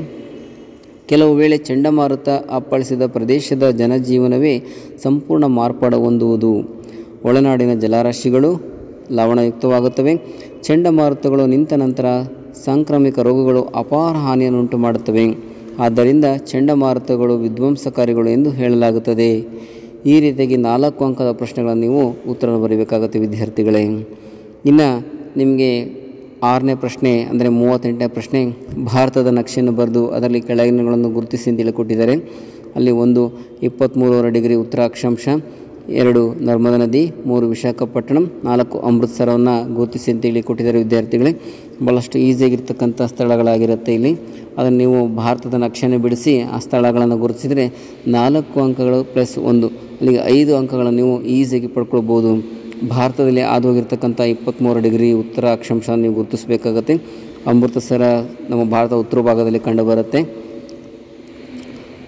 ಕೆಲವು ವೇಳೆ ಚಂಡಮಾರುತ ಅಪ್ಪಳಿಸಿದ ಪ್ರದೇಶದ ಜನಜೀವನವೇ ಸಂಪೂರ್ಣ ಮಾರ್ಪಾಡು ಹೊಂದುವುದು ಒಳನಾಡಿನ ಜಲರಾಶಿಗಳು ಲವಣಯುಕ್ತವಾಗುತ್ತವೆ ಚಂಡಮಾರುತಗಳು ನಿಂತ ನಂತರ ಸಾಂಕ್ರಾಮಿಕ ರೋಗಗಳು ಅಪಾರ ಹಾನಿಯನ್ನುಂಟು ಮಾಡುತ್ತವೆ ಆದ್ದರಿಂದ ಚಂಡಮಾರುತಗಳು ವಿಧ್ವಂಸಕಾರಿಗಳು ಎಂದು ಹೇಳಲಾಗುತ್ತದೆ ಈ ರೀತಿಯಾಗಿ ನಾಲ್ಕು ಅಂಕದ ಪ್ರಶ್ನೆಗಳನ್ನು ನೀವು ಉತ್ತರ ಬರೀಬೇಕಾಗುತ್ತೆ ವಿದ್ಯಾರ್ಥಿಗಳೇ ಇನ್ನು ನಿಮಗೆ ಆರನೇ ಪ್ರಶ್ನೆ ಅಂದರೆ ಮೂವತ್ತೆಂಟನೇ ಪ್ರಶ್ನೆ ಭಾರತದ ನಕ್ಷೆಯನ್ನು ಬರೆದು ಅದರಲ್ಲಿ ಕೆಳಗಿನಗಳನ್ನು ಗುರುತಿಸಿ ಅಂತೇಳಿ ಕೊಟ್ಟಿದ್ದಾರೆ ಅಲ್ಲಿ ಒಂದು ಇಪ್ಪತ್ತ್ಮೂರುವರೆ ಡಿಗ್ರಿ ಉತ್ತರ ಅಕ್ಷಾಂಶ ಎರಡು ನರ್ಮದಾ ನದಿ ಮೂರು ವಿಶಾಖಪಟ್ಟಣಂ ನಾಲ್ಕು ಅಮೃತ್ಸರವನ್ನು ಗುರುತಿಸಿ ಅಂತೇಳಿ ಕೊಟ್ಟಿದ್ದಾರೆ ವಿದ್ಯಾರ್ಥಿಗಳೇ ಭಾಳಷ್ಟು ಈಸಿಯಾಗಿರ್ತಕ್ಕಂಥ ಸ್ಥಳಗಳಾಗಿರುತ್ತೆ ಇಲ್ಲಿ ಅದನ್ನು ನೀವು ಭಾರತದ ನಕ್ಷೆಯನ್ನು ಬಿಡಿಸಿ ಆ ಸ್ಥಳಗಳನ್ನು ಗುರುತಿಸಿದರೆ ನಾಲ್ಕು ಅಂಕಗಳು ಪ್ಲಸ್ ಒಂದು ಅಲ್ಲಿಗೆ ಐದು ಅಂಕಗಳನ್ನು ನೀವು ಈಸಿಯಾಗಿ ಪಡ್ಕೊಳ್ಬೋದು ಭಾರತದಲ್ಲಿ ಹಾದು ಹೋಗಿರ್ತಕ್ಕಂಥ ಇಪ್ಪತ್ತ್ಮೂರು ಡಿಗ್ರಿ ಉತ್ತರ ಅಕ್ಷಾಂಶ ನೀವು ಗುರುತಿಸಬೇಕಾಗತ್ತೆ ಅಮೃತಸರ ನಮ್ಮ ಭಾರತ ಉತ್ತರ ಭಾಗದಲ್ಲಿ ಕಂಡುಬರುತ್ತೆ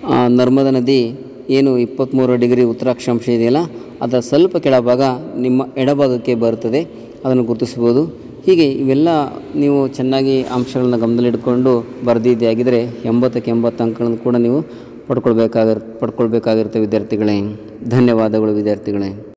ಆ, ನರ್ಮದಾ ನದಿ ಏನು ಇಪ್ಪತ್ತ್ಮೂರು ಡಿಗ್ರಿ ಉತ್ತರ ಅಕ್ಷಾಂಶ ಇದೆಯಲ್ಲ ಅದರ ಸ್ವಲ್ಪ ಕೆಳಭಾಗ ನಿಮ್ಮ ಎಡಭಾಗಕ್ಕೆ ಬರುತ್ತದೆ ಅದನ್ನು ಗುರುತಿಸ್ಬೋದು ಹೀಗೆ ಇವೆಲ್ಲ ನೀವು ಚೆನ್ನಾಗಿ ಅಂಶಗಳನ್ನ ಗಮನದಲ್ಲಿಟ್ಕೊಂಡು ಬರೆದಿದ್ದೆ ಆಗಿದ್ದರೆ ಎಂಬತ್ತಕ್ಕೆ ಎಂಬತ್ತು ಅಂಕಗಳನ್ನು ಕೂಡ ನೀವು ಪಡ್ಕೊಳ್ಬೇಕಾಗಿರ್ ಪಡ್ಕೊಳ್ಬೇಕಾಗಿರುತ್ತೆ ವಿದ್ಯಾರ್ಥಿಗಳೇ ಧನ್ಯವಾದಗಳು ವಿದ್ಯಾರ್ಥಿಗಳೇ